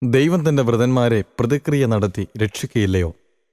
ദൈവം തന്റെ വ്രതന്മാരെ പ്രതിക്രിയ നടത്തി രക്ഷിക്കുകയില്ലയോ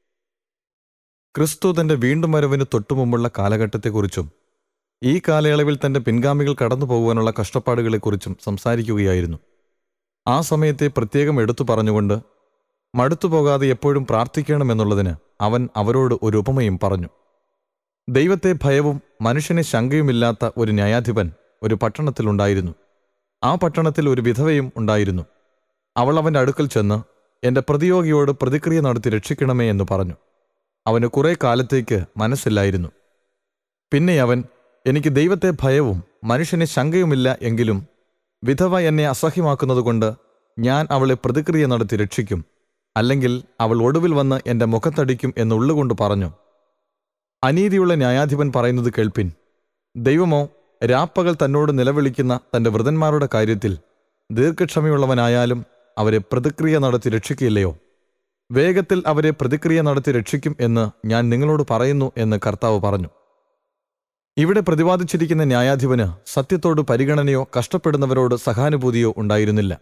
ക്രിസ്തു തന്റെ വീണ്ടും വരവിന് തൊട്ടുമുമ്പുള്ള കാലഘട്ടത്തെക്കുറിച്ചും ഈ കാലയളവിൽ തന്റെ പിൻഗാമികൾ കടന്നു പോകുവാനുള്ള കഷ്ടപ്പാടുകളെക്കുറിച്ചും സംസാരിക്കുകയായിരുന്നു ആ സമയത്തെ പ്രത്യേകം എടുത്തു പറഞ്ഞുകൊണ്ട് മടുത്തുപോകാതെ എപ്പോഴും പ്രാർത്ഥിക്കണമെന്നുള്ളതിന് അവൻ അവരോട് ഒരു ഉപമയും പറഞ്ഞു ദൈവത്തെ ഭയവും മനുഷ്യനെ ശങ്കയുമില്ലാത്ത ഒരു ന്യായാധിപൻ ഒരു പട്ടണത്തിലുണ്ടായിരുന്നു ആ പട്ടണത്തിൽ ഒരു വിധവയും ഉണ്ടായിരുന്നു അവൾ അവൻ്റെ അടുക്കൽ ചെന്ന് എൻ്റെ പ്രതിയോഗിയോട് പ്രതിക്രിയ നടത്തി രക്ഷിക്കണമേ എന്ന് പറഞ്ഞു അവന് കുറെ കാലത്തേക്ക് മനസ്സില്ലായിരുന്നു പിന്നെ അവൻ എനിക്ക് ദൈവത്തെ ഭയവും മനുഷ്യനെ ശങ്കയുമില്ല എങ്കിലും വിധവ എന്നെ അസഹ്യമാക്കുന്നതുകൊണ്ട് ഞാൻ അവളെ പ്രതിക്രിയ നടത്തി രക്ഷിക്കും അല്ലെങ്കിൽ അവൾ ഒടുവിൽ വന്ന് എൻ്റെ മുഖത്തടിക്കും എന്നുള്ളുകൊണ്ട് പറഞ്ഞു അനീതിയുള്ള ന്യായാധിപൻ പറയുന്നത് കേൾപ്പിൻ ദൈവമോ രാപ്പകൽ തന്നോട് നിലവിളിക്കുന്ന തന്റെ വൃതന്മാരുടെ കാര്യത്തിൽ ദീർഘക്ഷമയുള്ളവനായാലും അവരെ പ്രതിക്രിയ നടത്തി രക്ഷിക്കില്ലയോ വേഗത്തിൽ അവരെ പ്രതിക്രിയ നടത്തി രക്ഷിക്കും എന്ന് ഞാൻ നിങ്ങളോട് പറയുന്നു എന്ന് കർത്താവ് പറഞ്ഞു ഇവിടെ പ്രതിപാദിച്ചിരിക്കുന്ന ന്യായാധിപന് സത്യത്തോട് പരിഗണനയോ കഷ്ടപ്പെടുന്നവരോട് സഹാനുഭൂതിയോ ഉണ്ടായിരുന്നില്ല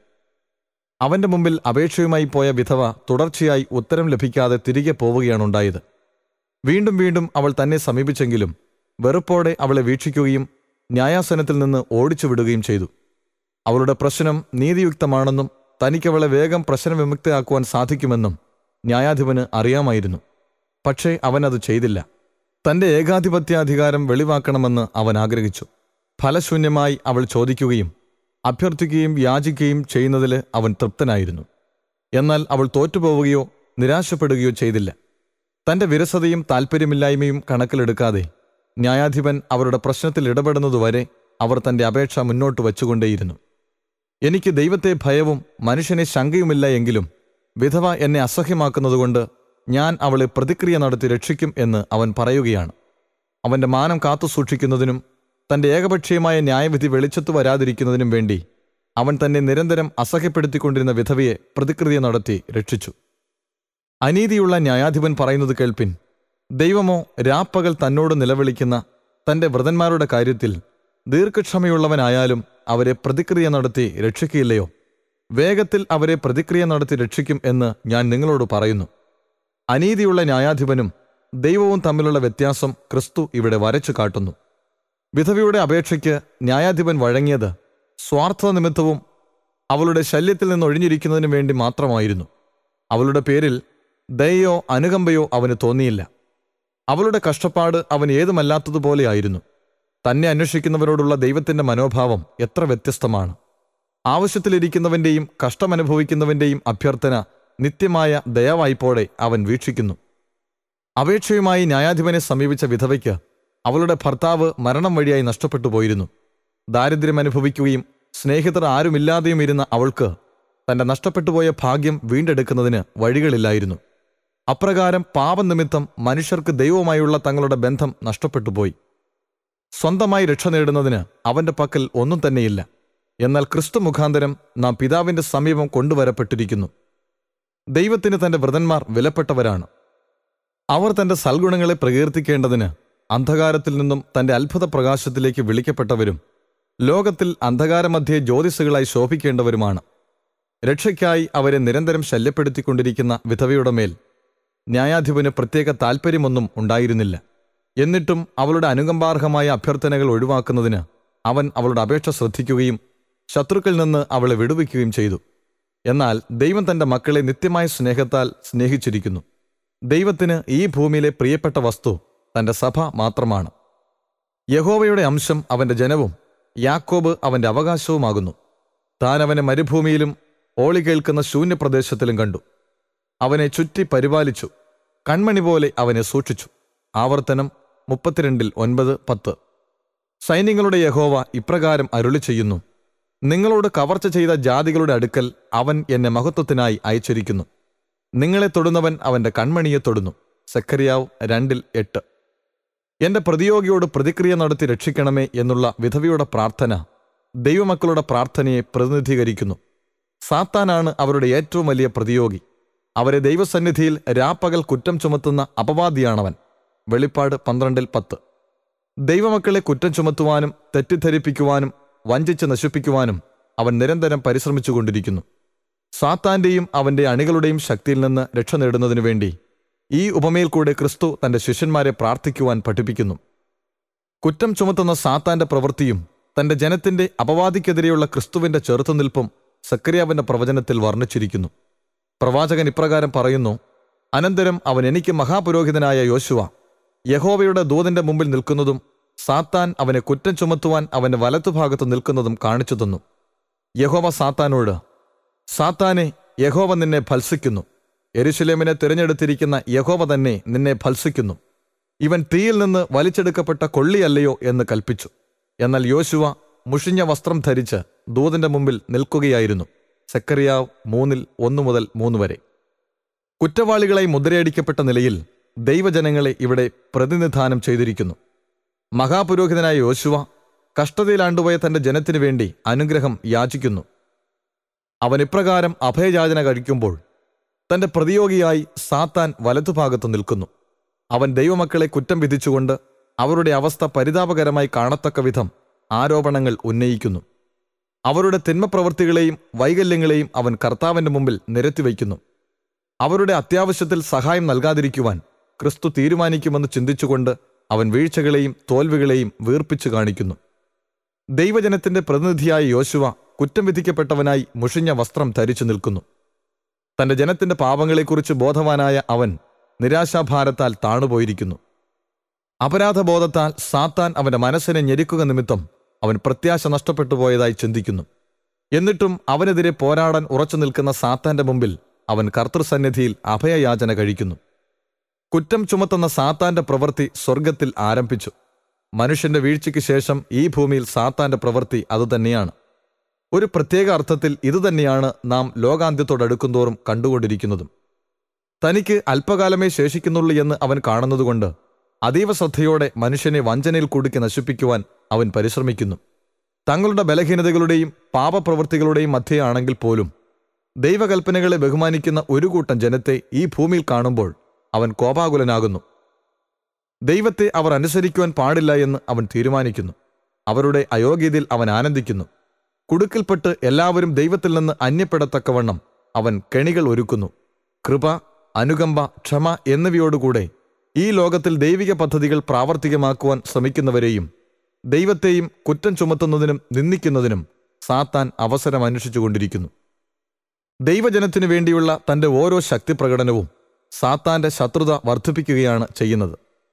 അവന്റെ മുമ്പിൽ അപേക്ഷയുമായി പോയ വിധവ തുടർച്ചയായി ഉത്തരം ലഭിക്കാതെ തിരികെ പോവുകയാണുണ്ടായത് വീണ്ടും വീണ്ടും അവൾ തന്നെ സമീപിച്ചെങ്കിലും വെറുപ്പോടെ അവളെ വീക്ഷിക്കുകയും ന്യായാസനത്തിൽ നിന്ന് ഓടിച്ചു വിടുകയും ചെയ്തു അവളുടെ പ്രശ്നം നീതിയുക്തമാണെന്നും തനിക്കവളെ വേഗം പ്രശ്നവിമുക്തയാക്കുവാൻ സാധിക്കുമെന്നും ന്യായാധിപന് അറിയാമായിരുന്നു പക്ഷേ അവൻ അത് ചെയ്തില്ല തന്റെ ഏകാധിപത്യാധികാരം വെളിവാക്കണമെന്ന് അവൻ ആഗ്രഹിച്ചു ഫലശൂന്യമായി അവൾ ചോദിക്കുകയും അഭ്യർത്ഥിക്കുകയും യാചിക്കുകയും ചെയ്യുന്നതിൽ അവൻ തൃപ്തനായിരുന്നു എന്നാൽ അവൾ തോറ്റുപോവുകയോ നിരാശപ്പെടുകയോ ചെയ്തില്ല തന്റെ വിരസതയും താൽപ്പര്യമില്ലായ്മയും കണക്കിലെടുക്കാതെ ന്യായാധിപൻ അവരുടെ പ്രശ്നത്തിൽ ഇടപെടുന്നതുവരെ അവർ തന്റെ അപേക്ഷ മുന്നോട്ട് വച്ചുകൊണ്ടേയിരുന്നു എനിക്ക് ദൈവത്തെ ഭയവും മനുഷ്യനെ ശങ്കയുമില്ല എങ്കിലും വിധവ എന്നെ അസഹ്യമാക്കുന്നതുകൊണ്ട് ഞാൻ അവളെ പ്രതിക്രിയ നടത്തി രക്ഷിക്കും എന്ന് അവൻ പറയുകയാണ് അവന്റെ മാനം കാത്തുസൂക്ഷിക്കുന്നതിനും തന്റെ ഏകപക്ഷീയമായ ന്യായവിധി വെളിച്ചത്തു വരാതിരിക്കുന്നതിനും വേണ്ടി അവൻ തന്നെ നിരന്തരം അസഹ്യപ്പെടുത്തിക്കൊണ്ടിരുന്ന വിധവയെ പ്രതിക്രിയ നടത്തി രക്ഷിച്ചു അനീതിയുള്ള ന്യായാധിപൻ പറയുന്നത് കേൾപ്പിൻ ദൈവമോ രാപ്പകൽ തന്നോട് നിലവിളിക്കുന്ന തന്റെ വ്രതന്മാരുടെ കാര്യത്തിൽ ദീർഘക്ഷമയുള്ളവനായാലും അവരെ പ്രതിക്രിയ നടത്തി രക്ഷിക്കില്ലയോ വേഗത്തിൽ അവരെ പ്രതിക്രിയ നടത്തി രക്ഷിക്കും എന്ന് ഞാൻ നിങ്ങളോട് പറയുന്നു അനീതിയുള്ള ന്യായാധിപനും ദൈവവും തമ്മിലുള്ള വ്യത്യാസം ക്രിസ്തു ഇവിടെ വരച്ചു കാട്ടുന്നു വിധവയുടെ അപേക്ഷയ്ക്ക് ന്യായാധിപൻ വഴങ്ങിയത് സ്വാർത്ഥ നിമിത്തവും അവളുടെ ശല്യത്തിൽ നിന്ന് ഒഴിഞ്ഞിരിക്കുന്നതിനു വേണ്ടി മാത്രമായിരുന്നു അവളുടെ പേരിൽ ദയയോ അനുകമ്പയോ അവന് തോന്നിയില്ല അവളുടെ കഷ്ടപ്പാട് അവൻ ഏതുമല്ലാത്തതുപോലെയായിരുന്നു തന്നെ അന്വേഷിക്കുന്നവരോടുള്ള ദൈവത്തിന്റെ മനോഭാവം എത്ര വ്യത്യസ്തമാണ് ആവശ്യത്തിലിരിക്കുന്നവന്റെയും കഷ്ടമനുഭവിക്കുന്നവന്റെയും അഭ്യർത്ഥന നിത്യമായ ദയവായ്പോടെ അവൻ വീക്ഷിക്കുന്നു അപേക്ഷയുമായി ന്യായാധിപനെ സമീപിച്ച വിധവയ്ക്ക് അവളുടെ ഭർത്താവ് മരണം വഴിയായി നഷ്ടപ്പെട്ടു പോയിരുന്നു ദാരിദ്ര്യം അനുഭവിക്കുകയും സ്നേഹിതർ ആരുമില്ലാതെയും ഇരുന്ന അവൾക്ക് തന്റെ നഷ്ടപ്പെട്ടുപോയ ഭാഗ്യം വീണ്ടെടുക്കുന്നതിന് വഴികളില്ലായിരുന്നു അപ്രകാരം പാപനിമിത്തം മനുഷ്യർക്ക് ദൈവവുമായുള്ള തങ്ങളുടെ ബന്ധം നഷ്ടപ്പെട്ടുപോയി സ്വന്തമായി രക്ഷ നേടുന്നതിന് അവന്റെ പക്കൽ ഒന്നും തന്നെയില്ല എന്നാൽ ക്രിസ്തു മുഖാന്തരം നാം പിതാവിന്റെ സമീപം കൊണ്ടുവരപ്പെട്ടിരിക്കുന്നു ദൈവത്തിന് തന്റെ വ്രതന്മാർ വിലപ്പെട്ടവരാണ് അവർ തന്റെ സൽഗുണങ്ങളെ പ്രകീർത്തിക്കേണ്ടതിന് അന്ധകാരത്തിൽ നിന്നും തന്റെ അത്ഭുത പ്രകാശത്തിലേക്ക് വിളിക്കപ്പെട്ടവരും ലോകത്തിൽ അന്ധകാരമധ്യേ ജ്യോതിസുകളായി ശോഭിക്കേണ്ടവരുമാണ് രക്ഷയ്ക്കായി അവരെ നിരന്തരം ശല്യപ്പെടുത്തിക്കൊണ്ടിരിക്കുന്ന വിധവയുടെ മേൽ ന്യായാധിപന് പ്രത്യേക താൽപ്പര്യമൊന്നും ഉണ്ടായിരുന്നില്ല എന്നിട്ടും അവളുടെ അനുകമ്പാർഹമായ അഭ്യർത്ഥനകൾ ഒഴിവാക്കുന്നതിന് അവൻ അവളുടെ അപേക്ഷ ശ്രദ്ധിക്കുകയും ശത്രുക്കളിൽ നിന്ന് അവളെ വിടുവിക്കുകയും ചെയ്തു എന്നാൽ ദൈവം തന്റെ മക്കളെ നിത്യമായ സ്നേഹത്താൽ സ്നേഹിച്ചിരിക്കുന്നു ദൈവത്തിന് ഈ ഭൂമിയിലെ പ്രിയപ്പെട്ട വസ്തു തന്റെ സഭ മാത്രമാണ് യഹോവയുടെ അംശം അവന്റെ ജനവും യാക്കോബ് അവന്റെ അവകാശവുമാകുന്നു താൻ അവനെ മരുഭൂമിയിലും ഓളി കേൾക്കുന്ന ശൂന്യപ്രദേശത്തിലും കണ്ടു അവനെ ചുറ്റി പരിപാലിച്ചു കൺമണി പോലെ അവനെ സൂക്ഷിച്ചു ആവർത്തനം മുപ്പത്തിരണ്ടിൽ ഒൻപത് പത്ത് സൈന്യങ്ങളുടെ യഹോവ ഇപ്രകാരം അരുളി ചെയ്യുന്നു നിങ്ങളോട് കവർച്ച ചെയ്ത ജാതികളുടെ അടുക്കൽ അവൻ എന്നെ മഹത്വത്തിനായി അയച്ചിരിക്കുന്നു നിങ്ങളെ തൊടുന്നവൻ അവന്റെ കൺമണിയെ തൊടുന്നു സെക്കരിയാവ് രണ്ടിൽ എട്ട് എന്റെ പ്രതിയോഗിയോട് പ്രതിക്രിയ നടത്തി രക്ഷിക്കണമേ എന്നുള്ള വിധവയുടെ പ്രാർത്ഥന ദൈവമക്കളുടെ പ്രാർത്ഥനയെ പ്രതിനിധീകരിക്കുന്നു സാത്താനാണ് അവരുടെ ഏറ്റവും വലിയ പ്രതിയോഗി അവരെ ദൈവസന്നിധിയിൽ രാപ്പകൽ കുറ്റം ചുമത്തുന്ന അപവാദിയാണവൻ വെളിപ്പാട് പന്ത്രണ്ടിൽ പത്ത് ദൈവമക്കളെ കുറ്റം ചുമത്തുവാനും തെറ്റിദ്ധരിപ്പിക്കുവാനും വഞ്ചിച്ച് നശിപ്പിക്കുവാനും അവൻ നിരന്തരം പരിശ്രമിച്ചുകൊണ്ടിരിക്കുന്നു സാത്താന്റെയും അവന്റെ അണികളുടെയും ശക്തിയിൽ നിന്ന് രക്ഷ നേടുന്നതിനു വേണ്ടി ഈ ഉപമയിൽ കൂടെ ക്രിസ്തു തന്റെ ശിഷ്യന്മാരെ പ്രാർത്ഥിക്കുവാൻ പഠിപ്പിക്കുന്നു കുറ്റം ചുമത്തുന്ന സാത്താന്റെ പ്രവൃത്തിയും തന്റെ ജനത്തിന്റെ അപവാദിക്കെതിരെയുള്ള ക്രിസ്തുവിന്റെ ചെറുത്തുനിൽപ്പും സക്രിയാവിന്റെ പ്രവചനത്തിൽ വർണ്ണിച്ചിരിക്കുന്നു പ്രവാചകൻ ഇപ്രകാരം പറയുന്നു അനന്തരം അവൻ എനിക്ക് മഹാപുരോഹിതനായ യോശുവ യഹോവയുടെ ദൂതന്റെ മുമ്പിൽ നിൽക്കുന്നതും സാത്താൻ അവനെ കുറ്റം ചുമത്തുവാൻ അവന്റെ വലത്തുഭാഗത്ത് നിൽക്കുന്നതും കാണിച്ചു തന്നു യഹോവ സാത്താനോട് സാത്താനെ യഹോവ നിന്നെ ഭത്സിക്കുന്നു എരുശലേമിനെ തിരഞ്ഞെടുത്തിരിക്കുന്ന യഹോവ തന്നെ നിന്നെ ഭത്സിക്കുന്നു ഇവൻ തീയിൽ നിന്ന് വലിച്ചെടുക്കപ്പെട്ട കൊള്ളിയല്ലയോ എന്ന് കൽപ്പിച്ചു എന്നാൽ യോശുവ മുഷിഞ്ഞ വസ്ത്രം ധരിച്ച് ദൂതന്റെ മുമ്പിൽ നിൽക്കുകയായിരുന്നു സെക്കറിയാവ് മൂന്നിൽ ഒന്നു മുതൽ മൂന്ന് വരെ കുറ്റവാളികളായി മുദ്രയടിക്കപ്പെട്ട നിലയിൽ ദൈവജനങ്ങളെ ഇവിടെ പ്രതിനിധാനം ചെയ്തിരിക്കുന്നു മഹാപുരോഹിതനായ യോശുവ കഷ്ടതയിലാണ്ടുപോയ തന്റെ ജനത്തിനു വേണ്ടി അനുഗ്രഹം യാചിക്കുന്നു അവൻ ഇപ്രകാരം അഭയയാചന കഴിക്കുമ്പോൾ തന്റെ പ്രതിയോഗിയായി സാത്താൻ വലതുഭാഗത്ത് നിൽക്കുന്നു അവൻ ദൈവമക്കളെ കുറ്റം വിധിച്ചുകൊണ്ട് അവരുടെ അവസ്ഥ പരിതാപകരമായി കാണത്തക്ക വിധം ആരോപണങ്ങൾ ഉന്നയിക്കുന്നു അവരുടെ തിന്മപ്രവൃത്തികളെയും വൈകല്യങ്ങളെയും അവൻ കർത്താവിന്റെ മുമ്പിൽ നിരത്തിവയ്ക്കുന്നു അവരുടെ അത്യാവശ്യത്തിൽ സഹായം നൽകാതിരിക്കുവാൻ ക്രിസ്തു തീരുമാനിക്കുമെന്ന് ചിന്തിച്ചുകൊണ്ട് അവൻ വീഴ്ചകളെയും തോൽവികളെയും വീർപ്പിച്ചു കാണിക്കുന്നു ദൈവജനത്തിന്റെ പ്രതിനിധിയായ യോശുവ കുറ്റം വിധിക്കപ്പെട്ടവനായി മുഷിഞ്ഞ വസ്ത്രം ധരിച്ചു നിൽക്കുന്നു തന്റെ ജനത്തിന്റെ പാപങ്ങളെക്കുറിച്ച് ബോധവാനായ അവൻ നിരാശാഭാരത്താൽ താണുപോയിരിക്കുന്നു അപരാധബോധത്താൽ സാത്താൻ അവന്റെ മനസ്സിനെ ഞെരുക്കുക നിമിത്തം അവൻ പ്രത്യാശ നഷ്ടപ്പെട്ടു പോയതായി ചിന്തിക്കുന്നു എന്നിട്ടും അവനെതിരെ പോരാടാൻ ഉറച്ചു നിൽക്കുന്ന സാത്താന്റെ മുമ്പിൽ അവൻ കർത്തൃസന്നിധിയിൽ അഭയയാചന കഴിക്കുന്നു കുറ്റം ചുമത്തുന്ന സാത്താന്റെ പ്രവൃത്തി സ്വർഗത്തിൽ ആരംഭിച്ചു മനുഷ്യന്റെ വീഴ്ചയ്ക്ക് ശേഷം ഈ ഭൂമിയിൽ സാത്താന്റെ പ്രവൃത്തി അതുതന്നെയാണ് ഒരു പ്രത്യേക അർത്ഥത്തിൽ ഇതുതന്നെയാണ് നാം ലോകാന്ത്യത്തോടടുക്കുന്തോറും കണ്ടുകൊണ്ടിരിക്കുന്നതും തനിക്ക് അല്പകാലമേ ശേഷിക്കുന്നുള്ളൂ എന്ന് അവൻ കാണുന്നതുകൊണ്ട് അതീവ ശ്രദ്ധയോടെ മനുഷ്യനെ വഞ്ചനയിൽ കുടുക്കി നശിപ്പിക്കുവാൻ അവൻ പരിശ്രമിക്കുന്നു തങ്ങളുടെ ബലഹീനതകളുടെയും പാപപ്രവൃത്തികളുടെയും മധ്യയാണെങ്കിൽ പോലും ദൈവകൽപ്പനകളെ ബഹുമാനിക്കുന്ന ഒരു കൂട്ടം ജനത്തെ ഈ ഭൂമിയിൽ കാണുമ്പോൾ അവൻ കോപാകുലനാകുന്നു ദൈവത്തെ അവർ അനുസരിക്കുവാൻ പാടില്ല എന്ന് അവൻ തീരുമാനിക്കുന്നു അവരുടെ അയോഗ്യതയിൽ അവൻ ആനന്ദിക്കുന്നു കുടുക്കിൽപ്പെട്ട് എല്ലാവരും ദൈവത്തിൽ നിന്ന് അന്യപ്പെടത്തക്കവണ്ണം അവൻ കെണികൾ ഒരുക്കുന്നു കൃപ അനുകമ്പ ക്ഷമ എന്നിവയോടുകൂടെ ഈ ലോകത്തിൽ ദൈവിക പദ്ധതികൾ പ്രാവർത്തികമാക്കുവാൻ ശ്രമിക്കുന്നവരെയും ദൈവത്തെയും കുറ്റം ചുമത്തുന്നതിനും നിന്ദിക്കുന്നതിനും സാത്താൻ അവസരം അന്വേഷിച്ചുകൊണ്ടിരിക്കുന്നു ദൈവജനത്തിനു വേണ്ടിയുള്ള തന്റെ ഓരോ ശക്തി പ്രകടനവും സാത്താന്റെ ശത്രുത വർദ്ധിപ്പിക്കുകയാണ് ചെയ്യുന്നത്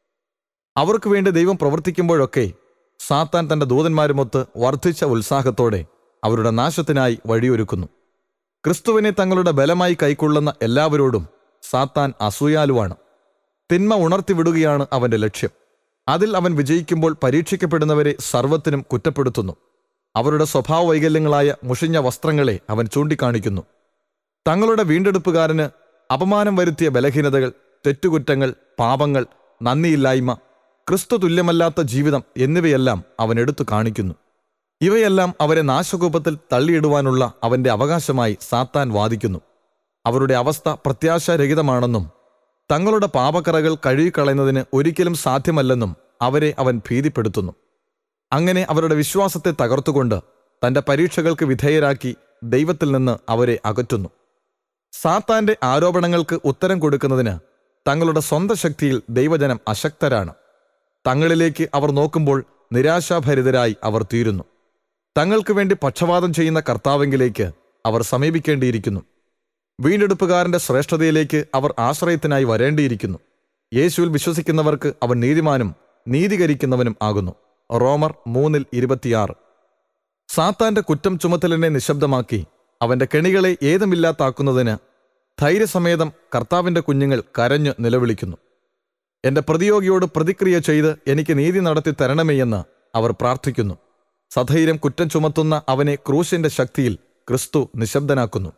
അവർക്ക് വേണ്ടി ദൈവം പ്രവർത്തിക്കുമ്പോഴൊക്കെ സാത്താൻ തന്റെ ദൂതന്മാരുമൊത്ത് വർദ്ധിച്ച ഉത്സാഹത്തോടെ അവരുടെ നാശത്തിനായി വഴിയൊരുക്കുന്നു ക്രിസ്തുവിനെ തങ്ങളുടെ ബലമായി കൈക്കൊള്ളുന്ന എല്ലാവരോടും സാത്താൻ അസൂയാലുവാണ് തിന്മ ഉണർത്തിവിടുകയാണ് അവന്റെ ലക്ഷ്യം അതിൽ അവൻ വിജയിക്കുമ്പോൾ പരീക്ഷിക്കപ്പെടുന്നവരെ സർവത്തിനും കുറ്റപ്പെടുത്തുന്നു അവരുടെ സ്വഭാവ വൈകല്യങ്ങളായ മുഷിഞ്ഞ വസ്ത്രങ്ങളെ അവൻ ചൂണ്ടിക്കാണിക്കുന്നു തങ്ങളുടെ വീണ്ടെടുപ്പുകാരന് അപമാനം വരുത്തിയ ബലഹീനതകൾ തെറ്റുകുറ്റങ്ങൾ പാപങ്ങൾ നന്ദിയില്ലായ്മ ക്രിസ്തു തുല്യമല്ലാത്ത ജീവിതം എന്നിവയെല്ലാം അവൻ എടുത്തു കാണിക്കുന്നു ഇവയെല്ലാം അവരെ നാശകൂപത്തിൽ തള്ളിയിടുവാനുള്ള അവന്റെ അവകാശമായി സാത്താൻ വാദിക്കുന്നു അവരുടെ അവസ്ഥ പ്രത്യാശാരഹിതമാണെന്നും തങ്ങളുടെ പാപക്കറകൾ കഴുകിക്കളയുന്നതിന് ഒരിക്കലും സാധ്യമല്ലെന്നും അവരെ അവൻ ഭീതിപ്പെടുത്തുന്നു അങ്ങനെ അവരുടെ വിശ്വാസത്തെ തകർത്തുകൊണ്ട് തന്റെ പരീക്ഷകൾക്ക് വിധേയരാക്കി ദൈവത്തിൽ നിന്ന് അവരെ അകറ്റുന്നു സാത്താന്റെ ആരോപണങ്ങൾക്ക് ഉത്തരം കൊടുക്കുന്നതിന് തങ്ങളുടെ സ്വന്തം ശക്തിയിൽ ദൈവജനം അശക്തരാണ് തങ്ങളിലേക്ക് അവർ നോക്കുമ്പോൾ നിരാശാഭരിതരായി അവർ തീരുന്നു തങ്ങൾക്ക് വേണ്ടി പക്ഷപാതം ചെയ്യുന്ന കർത്താവെങ്കിലേക്ക് അവർ സമീപിക്കേണ്ടിയിരിക്കുന്നു വീണ്ടെടുപ്പുകാരന്റെ ശ്രേഷ്ഠതയിലേക്ക് അവർ ആശ്രയത്തിനായി വരേണ്ടിയിരിക്കുന്നു യേശുവിൽ വിശ്വസിക്കുന്നവർക്ക് അവൻ നീതിമാനും നീതീകരിക്കുന്നവനും ആകുന്നു റോമർ മൂന്നിൽ ഇരുപത്തിയാറ് സാത്താന്റെ കുറ്റം ചുമത്തലിനെ നിശബ്ദമാക്കി അവന്റെ കെണികളെ ഏതുമില്ലാത്താക്കുന്നതിന് ധൈര്യസമേതം കർത്താവിന്റെ കുഞ്ഞുങ്ങൾ കരഞ്ഞു നിലവിളിക്കുന്നു എന്റെ പ്രതിയോഗിയോട് പ്രതിക്രിയ ചെയ്ത് എനിക്ക് നീതി നടത്തി തരണമേ എന്ന് അവർ പ്രാർത്ഥിക്കുന്നു സധൈര്യം കുറ്റം ചുമത്തുന്ന അവനെ ക്രൂശിന്റെ ശക്തിയിൽ ക്രിസ്തു നിശബ്ദനാക്കുന്നു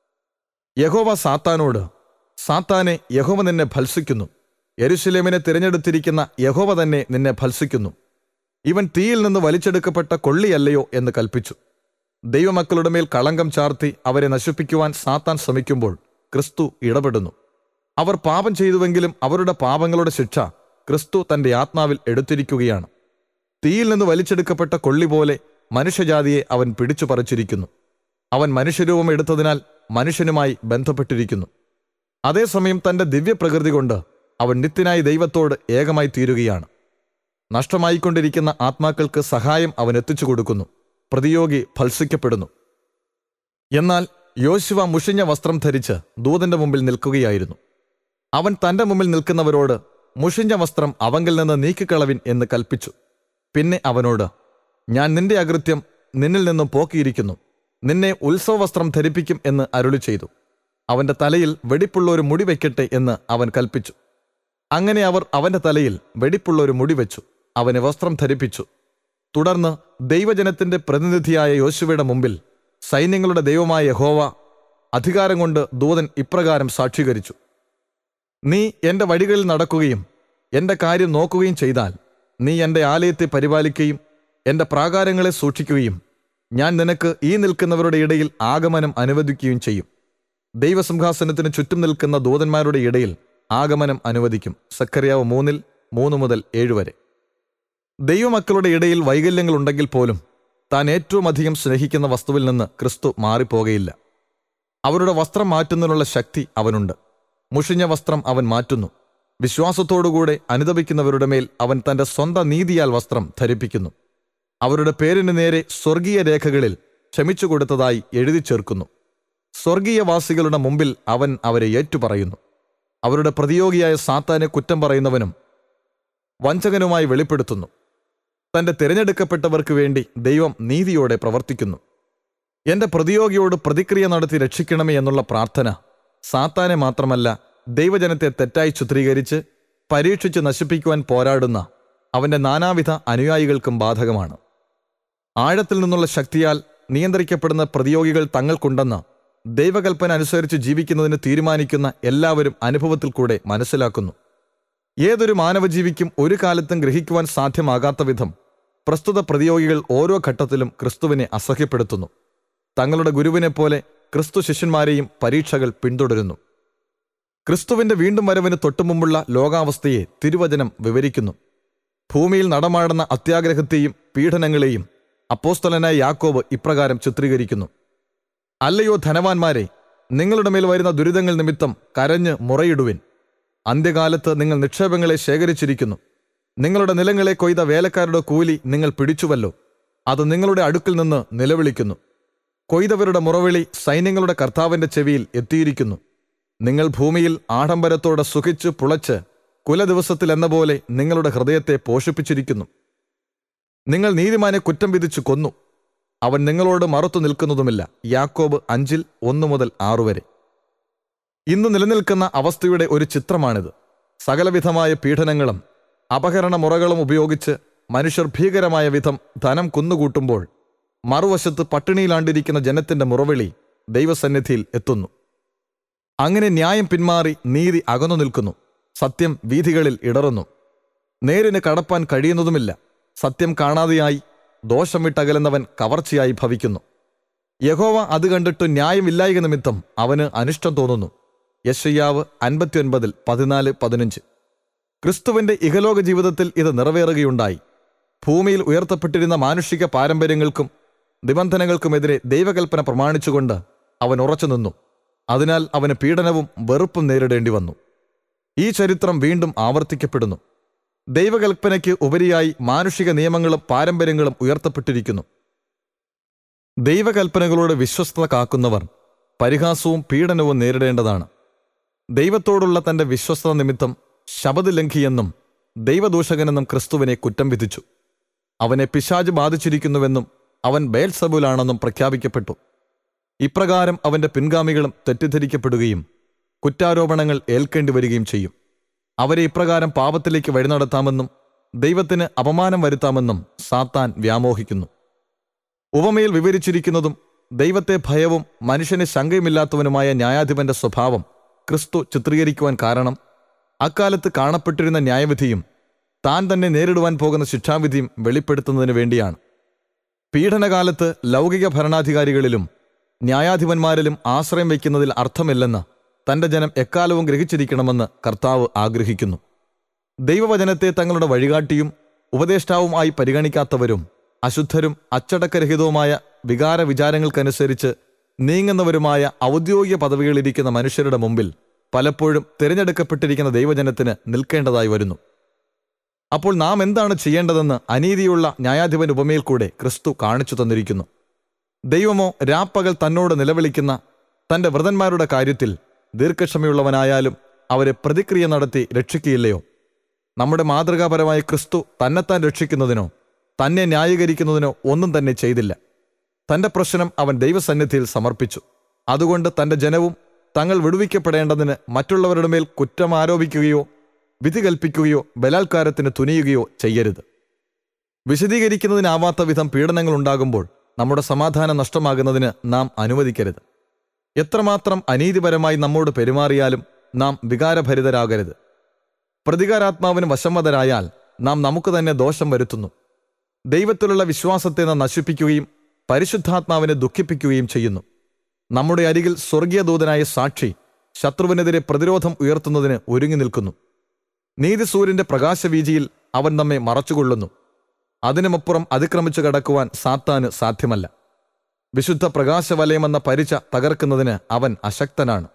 യഹോവ സാത്താനോട് സാത്താനെ യഹോവ നിന്നെ ഭത്സിക്കുന്നു യെരുശലേമിനെ തിരഞ്ഞെടുത്തിരിക്കുന്ന യഹോവ തന്നെ നിന്നെ ഭത്സിക്കുന്നു ഇവൻ തീയിൽ നിന്ന് വലിച്ചെടുക്കപ്പെട്ട കൊള്ളിയല്ലയോ എന്ന് കൽപ്പിച്ചു ദൈവമക്കളുടെ മേൽ കളങ്കം ചാർത്തി അവരെ നശിപ്പിക്കുവാൻ സാത്താൻ ശ്രമിക്കുമ്പോൾ ക്രിസ്തു ഇടപെടുന്നു അവർ പാപം ചെയ്തുവെങ്കിലും അവരുടെ പാപങ്ങളുടെ ശിക്ഷ ക്രിസ്തു തന്റെ ആത്മാവിൽ എടുത്തിരിക്കുകയാണ് തീയിൽ നിന്ന് വലിച്ചെടുക്കപ്പെട്ട കൊള്ളി പോലെ മനുഷ്യജാതിയെ അവൻ പിടിച്ചു പറിച്ചിരിക്കുന്നു അവൻ മനുഷ്യരൂപം എടുത്തതിനാൽ മനുഷ്യനുമായി ബന്ധപ്പെട്ടിരിക്കുന്നു അതേസമയം തന്റെ ദിവ്യപ്രകൃതി കൊണ്ട് അവൻ നിത്യനായി ദൈവത്തോട് ഏകമായി തീരുകയാണ് നഷ്ടമായിക്കൊണ്ടിരിക്കുന്ന ആത്മാക്കൾക്ക് സഹായം അവൻ എത്തിച്ചു കൊടുക്കുന്നു പ്രതിയോഗി ഭത്സിക്കപ്പെടുന്നു എന്നാൽ യോശുവ മുഷിഞ്ഞ വസ്ത്രം ധരിച്ച് ദൂതന്റെ മുമ്പിൽ നിൽക്കുകയായിരുന്നു അവൻ തന്റെ മുമ്പിൽ നിൽക്കുന്നവരോട് മുഷിഞ്ഞ വസ്ത്രം അവങ്കിൽ നിന്ന് നീക്കിക്കളവിൻ എന്ന് കൽപ്പിച്ചു പിന്നെ അവനോട് ഞാൻ നിന്റെ അകൃത്യം നിന്നിൽ നിന്നും പോക്കിയിരിക്കുന്നു നിന്നെ ഉത്സവവസ്ത്രം ധരിപ്പിക്കും എന്ന് അരുളി ചെയ്തു അവന്റെ തലയിൽ വെടിപ്പുള്ള ഒരു മുടി വയ്ക്കട്ടെ എന്ന് അവൻ കൽപ്പിച്ചു അങ്ങനെ അവർ അവന്റെ തലയിൽ വെടിപ്പുള്ള ഒരു മുടി വെച്ചു അവനെ വസ്ത്രം ധരിപ്പിച്ചു തുടർന്ന് ദൈവജനത്തിന്റെ പ്രതിനിധിയായ യോശുവയുടെ മുമ്പിൽ സൈന്യങ്ങളുടെ ദൈവമായ യഹോവ അധികാരം കൊണ്ട് ദൂതൻ ഇപ്രകാരം സാക്ഷീകരിച്ചു നീ എന്റെ വഴികളിൽ നടക്കുകയും എന്റെ കാര്യം നോക്കുകയും ചെയ്താൽ നീ എന്റെ ആലയത്തെ പരിപാലിക്കുകയും എന്റെ പ്രാകാരങ്ങളെ സൂക്ഷിക്കുകയും ഞാൻ നിനക്ക് ഈ നിൽക്കുന്നവരുടെ ഇടയിൽ ആഗമനം അനുവദിക്കുകയും ചെയ്യും ദൈവസിംഹാസനത്തിന് ചുറ്റും നിൽക്കുന്ന ദൂതന്മാരുടെ ഇടയിൽ ആഗമനം അനുവദിക്കും സക്കറിയാവ് മൂന്നിൽ മൂന്ന് മുതൽ ഏഴ് വരെ ദൈവമക്കളുടെ ഇടയിൽ വൈകല്യങ്ങൾ ഉണ്ടെങ്കിൽ പോലും താൻ ഏറ്റവും അധികം സ്നേഹിക്കുന്ന വസ്തുവിൽ നിന്ന് ക്രിസ്തു മാറിപ്പോകയില്ല അവരുടെ വസ്ത്രം മാറ്റുന്നതിനുള്ള ശക്തി അവനുണ്ട് മുഷിഞ്ഞ വസ്ത്രം അവൻ മാറ്റുന്നു വിശ്വാസത്തോടുകൂടെ അനുദപിക്കുന്നവരുടെ മേൽ അവൻ തന്റെ സ്വന്തം നീതിയാൽ വസ്ത്രം ധരിപ്പിക്കുന്നു അവരുടെ പേരിന് നേരെ സ്വർഗീയ രേഖകളിൽ ക്ഷമിച്ചു കൊടുത്തതായി എഴുതി ചേർക്കുന്നു സ്വർഗീയവാസികളുടെ മുമ്പിൽ അവൻ അവരെ ഏറ്റുപറയുന്നു അവരുടെ പ്രതിയോഗിയായ സാത്താനെ കുറ്റം പറയുന്നവനും വഞ്ചകനുമായി വെളിപ്പെടുത്തുന്നു തന്റെ തിരഞ്ഞെടുക്കപ്പെട്ടവർക്ക് വേണ്ടി ദൈവം നീതിയോടെ പ്രവർത്തിക്കുന്നു എന്റെ പ്രതിയോഗിയോട് പ്രതിക്രിയ നടത്തി രക്ഷിക്കണമേ എന്നുള്ള പ്രാർത്ഥന സാത്താനെ മാത്രമല്ല ദൈവജനത്തെ തെറ്റായി ചിത്രീകരിച്ച് പരീക്ഷിച്ച് നശിപ്പിക്കുവാൻ പോരാടുന്ന അവന്റെ നാനാവിധ അനുയായികൾക്കും ബാധകമാണ് ആഴത്തിൽ നിന്നുള്ള ശക്തിയാൽ നിയന്ത്രിക്കപ്പെടുന്ന പ്രതിയോഗികൾ തങ്ങൾക്കുണ്ടെന്ന് ദൈവകൽപ്പന അനുസരിച്ച് ജീവിക്കുന്നതിന് തീരുമാനിക്കുന്ന എല്ലാവരും അനുഭവത്തിൽ കൂടെ മനസ്സിലാക്കുന്നു ഏതൊരു മാനവജീവിക്കും ഒരു കാലത്തും ഗ്രഹിക്കുവാൻ സാധ്യമാകാത്ത വിധം പ്രസ്തുത പ്രതിയോഗികൾ ഓരോ ഘട്ടത്തിലും ക്രിസ്തുവിനെ അസഹ്യപ്പെടുത്തുന്നു തങ്ങളുടെ ഗുരുവിനെ പോലെ ക്രിസ്തു ശിഷ്യന്മാരെയും പരീക്ഷകൾ പിന്തുടരുന്നു ക്രിസ്തുവിന്റെ വീണ്ടും വരവിന് തൊട്ടുമുമ്പുള്ള ലോകാവസ്ഥയെ തിരുവചനം വിവരിക്കുന്നു ഭൂമിയിൽ നടമാടുന്ന അത്യാഗ്രഹത്തെയും പീഡനങ്ങളെയും അപ്പോസ്തലനായ യാക്കോബ് ഇപ്രകാരം ചിത്രീകരിക്കുന്നു അല്ലയോ ധനവാന്മാരെ നിങ്ങളുടെ മേൽ വരുന്ന ദുരിതങ്ങൾ നിമിത്തം കരഞ്ഞ് മുറയിടുവിൻ അന്ത്യകാലത്ത് നിങ്ങൾ നിക്ഷേപങ്ങളെ ശേഖരിച്ചിരിക്കുന്നു നിങ്ങളുടെ നിലങ്ങളെ കൊയ്ത വേലക്കാരുടെ കൂലി നിങ്ങൾ പിടിച്ചുവല്ലോ അത് നിങ്ങളുടെ അടുക്കിൽ നിന്ന് നിലവിളിക്കുന്നു കൊയ്തവരുടെ മുറവിളി സൈന്യങ്ങളുടെ കർത്താവിന്റെ ചെവിയിൽ എത്തിയിരിക്കുന്നു നിങ്ങൾ ഭൂമിയിൽ ആഡംബരത്തോടെ സുഖിച്ച് പുളച്ച് കുലദിവസത്തിൽ എന്ന പോലെ നിങ്ങളുടെ ഹൃദയത്തെ പോഷിപ്പിച്ചിരിക്കുന്നു നിങ്ങൾ നീതിമാനെ കുറ്റം വിധിച്ചു കൊന്നു അവൻ നിങ്ങളോട് മറുത്തു നിൽക്കുന്നതുമില്ല യാക്കോബ് അഞ്ചിൽ ഒന്നു മുതൽ ആറു വരെ ഇന്ന് നിലനിൽക്കുന്ന അവസ്ഥയുടെ ഒരു ചിത്രമാണിത് സകലവിധമായ പീഡനങ്ങളും അപഹരണ മുറകളും ഉപയോഗിച്ച് മനുഷ്യർ ഭീകരമായ വിധം ധനം കുന്നുകൂട്ടുമ്പോൾ മറുവശത്ത് പട്ടിണിയിലാണ്ടിരിക്കുന്ന ജനത്തിന്റെ മുറവിളി ദൈവസന്നിധിയിൽ എത്തുന്നു അങ്ങനെ ന്യായം പിന്മാറി നീതി അകന്നു നിൽക്കുന്നു സത്യം വീഥികളിൽ ഇടറുന്നു നേരിന് കടപ്പാൻ കഴിയുന്നതുമില്ല സത്യം കാണാതെയായി ദോഷം വിട്ടകലുന്നവൻ കവർച്ചയായി ഭവിക്കുന്നു യഹോവ അത് കണ്ടിട്ട് ന്യായമില്ലായിക നിമിത്തം അവന് അനിഷ്ടം തോന്നുന്നു യശയ്യാവ് അൻപത്തിയൊൻപതിൽ പതിനാല് പതിനഞ്ച് ക്രിസ്തുവിന്റെ ഇഹലോക ജീവിതത്തിൽ ഇത് നിറവേറുകയുണ്ടായി ഭൂമിയിൽ ഉയർത്തപ്പെട്ടിരുന്ന മാനുഷിക പാരമ്പര്യങ്ങൾക്കും നിബന്ധനകൾക്കുമെതിരെ ദൈവകൽപ്പന പ്രമാണിച്ചുകൊണ്ട് അവൻ ഉറച്ചു നിന്നു അതിനാൽ അവന് പീഡനവും വെറുപ്പും നേരിടേണ്ടി വന്നു ഈ ചരിത്രം വീണ്ടും ആവർത്തിക്കപ്പെടുന്നു ദൈവകൽപ്പനയ്ക്ക് ഉപരിയായി മാനുഷിക നിയമങ്ങളും പാരമ്പര്യങ്ങളും ഉയർത്തപ്പെട്ടിരിക്കുന്നു ദൈവകൽപ്പനകളോട് വിശ്വസ്തത കാക്കുന്നവർ പരിഹാസവും പീഡനവും നേരിടേണ്ടതാണ് ദൈവത്തോടുള്ള തന്റെ വിശ്വസ്തത നിമിത്തം ശബദ് ലംഘിയെന്നും ദൈവദൂഷകനെന്നും ക്രിസ്തുവിനെ കുറ്റം വിധിച്ചു അവനെ പിശാജ് ബാധിച്ചിരിക്കുന്നുവെന്നും അവൻ ബേൽസബുലാണെന്നും പ്രഖ്യാപിക്കപ്പെട്ടു ഇപ്രകാരം അവന്റെ പിൻഗാമികളും തെറ്റിദ്ധരിക്കപ്പെടുകയും കുറ്റാരോപണങ്ങൾ ഏൽക്കേണ്ടി വരികയും ചെയ്യും അവരെ ഇപ്രകാരം പാപത്തിലേക്ക് വഴിനടത്താമെന്നും ദൈവത്തിന് അപമാനം വരുത്താമെന്നും സാത്താൻ വ്യാമോഹിക്കുന്നു ഉപമയിൽ വിവരിച്ചിരിക്കുന്നതും ദൈവത്തെ ഭയവും മനുഷ്യന് ശങ്കയുമില്ലാത്തവനുമായ ന്യായാധിപന്റെ സ്വഭാവം ക്രിസ്തു ചിത്രീകരിക്കുവാൻ കാരണം അക്കാലത്ത് കാണപ്പെട്ടിരുന്ന ന്യായവിധിയും താൻ തന്നെ നേരിടുവാൻ പോകുന്ന ശിക്ഷാവിധിയും വെളിപ്പെടുത്തുന്നതിന് വേണ്ടിയാണ് പീഡനകാലത്ത് ലൗകിക ഭരണാധികാരികളിലും ന്യായാധിപന്മാരിലും ആശ്രയം വയ്ക്കുന്നതിൽ അർത്ഥമില്ലെന്ന് തന്റെ ജനം എക്കാലവും ഗ്രഹിച്ചിരിക്കണമെന്ന് കർത്താവ് ആഗ്രഹിക്കുന്നു ദൈവവചനത്തെ തങ്ങളുടെ വഴികാട്ടിയും ഉപദേഷ്ടാവുമായി പരിഗണിക്കാത്തവരും അശുദ്ധരും അച്ചടക്കരഹിതവുമായ വികാര വിചാരങ്ങൾക്കനുസരിച്ച് നീങ്ങുന്നവരുമായ ഔദ്യോഗിക പദവികളിരിക്കുന്ന മനുഷ്യരുടെ മുമ്പിൽ പലപ്പോഴും തിരഞ്ഞെടുക്കപ്പെട്ടിരിക്കുന്ന ദൈവജനത്തിന് നിൽക്കേണ്ടതായി വരുന്നു അപ്പോൾ നാം എന്താണ് ചെയ്യേണ്ടതെന്ന് അനീതിയുള്ള ന്യായാധിപൻ ഉപമയിൽ കൂടെ ക്രിസ്തു കാണിച്ചു തന്നിരിക്കുന്നു ദൈവമോ രാപ്പകൽ തന്നോട് നിലവിളിക്കുന്ന തന്റെ വ്രതന്മാരുടെ കാര്യത്തിൽ ദീർഘക്ഷമയുള്ളവനായാലും അവരെ പ്രതിക്രിയ നടത്തി രക്ഷിക്കുകയില്ലയോ നമ്മുടെ മാതൃകാപരമായ ക്രിസ്തു തന്നെത്താൻ രക്ഷിക്കുന്നതിനോ തന്നെ ന്യായീകരിക്കുന്നതിനോ ഒന്നും തന്നെ ചെയ്തില്ല തന്റെ പ്രശ്നം അവൻ ദൈവസന്നിധിയിൽ സമർപ്പിച്ചു അതുകൊണ്ട് തന്റെ ജനവും തങ്ങൾ വിടുവിക്കപ്പെടേണ്ടതിന് മറ്റുള്ളവരുടെ മേൽ കുറ്റം ആരോപിക്കുകയോ വിധി കൽപ്പിക്കുകയോ ബലാത്കാരത്തിന് തുനിയുകയോ ചെയ്യരുത് വിശദീകരിക്കുന്നതിനാവാത്ത വിധം പീഡനങ്ങൾ ഉണ്ടാകുമ്പോൾ നമ്മുടെ സമാധാനം നഷ്ടമാകുന്നതിന് നാം അനുവദിക്കരുത് എത്രമാത്രം അനീതിപരമായി നമ്മോട് പെരുമാറിയാലും നാം വികാരഭരിതരാകരുത് പ്രതികാരാത്മാവിന് വശംവതരായാൽ നാം നമുക്ക് തന്നെ ദോഷം വരുത്തുന്നു ദൈവത്തിലുള്ള വിശ്വാസത്തെ നാം നശിപ്പിക്കുകയും പരിശുദ്ധാത്മാവിനെ ദുഃഖിപ്പിക്കുകയും ചെയ്യുന്നു നമ്മുടെ അരികിൽ സ്വർഗീയ ദൂതനായ സാക്ഷി ശത്രുവിനെതിരെ പ്രതിരോധം ഉയർത്തുന്നതിന് ഒരുങ്ങി നിൽക്കുന്നു നീതിസൂര്യന്റെ പ്രകാശവീജിയിൽ അവൻ നമ്മെ മറച്ചുകൊള്ളുന്നു അതിനുമപ്പുറം അതിക്രമിച്ചു കടക്കുവാൻ സാത്താന് സാധ്യമല്ല വിശുദ്ധ പ്രകാശവലയമെന്ന പരിച തകർക്കുന്നതിന് അവൻ അശക്തനാണ്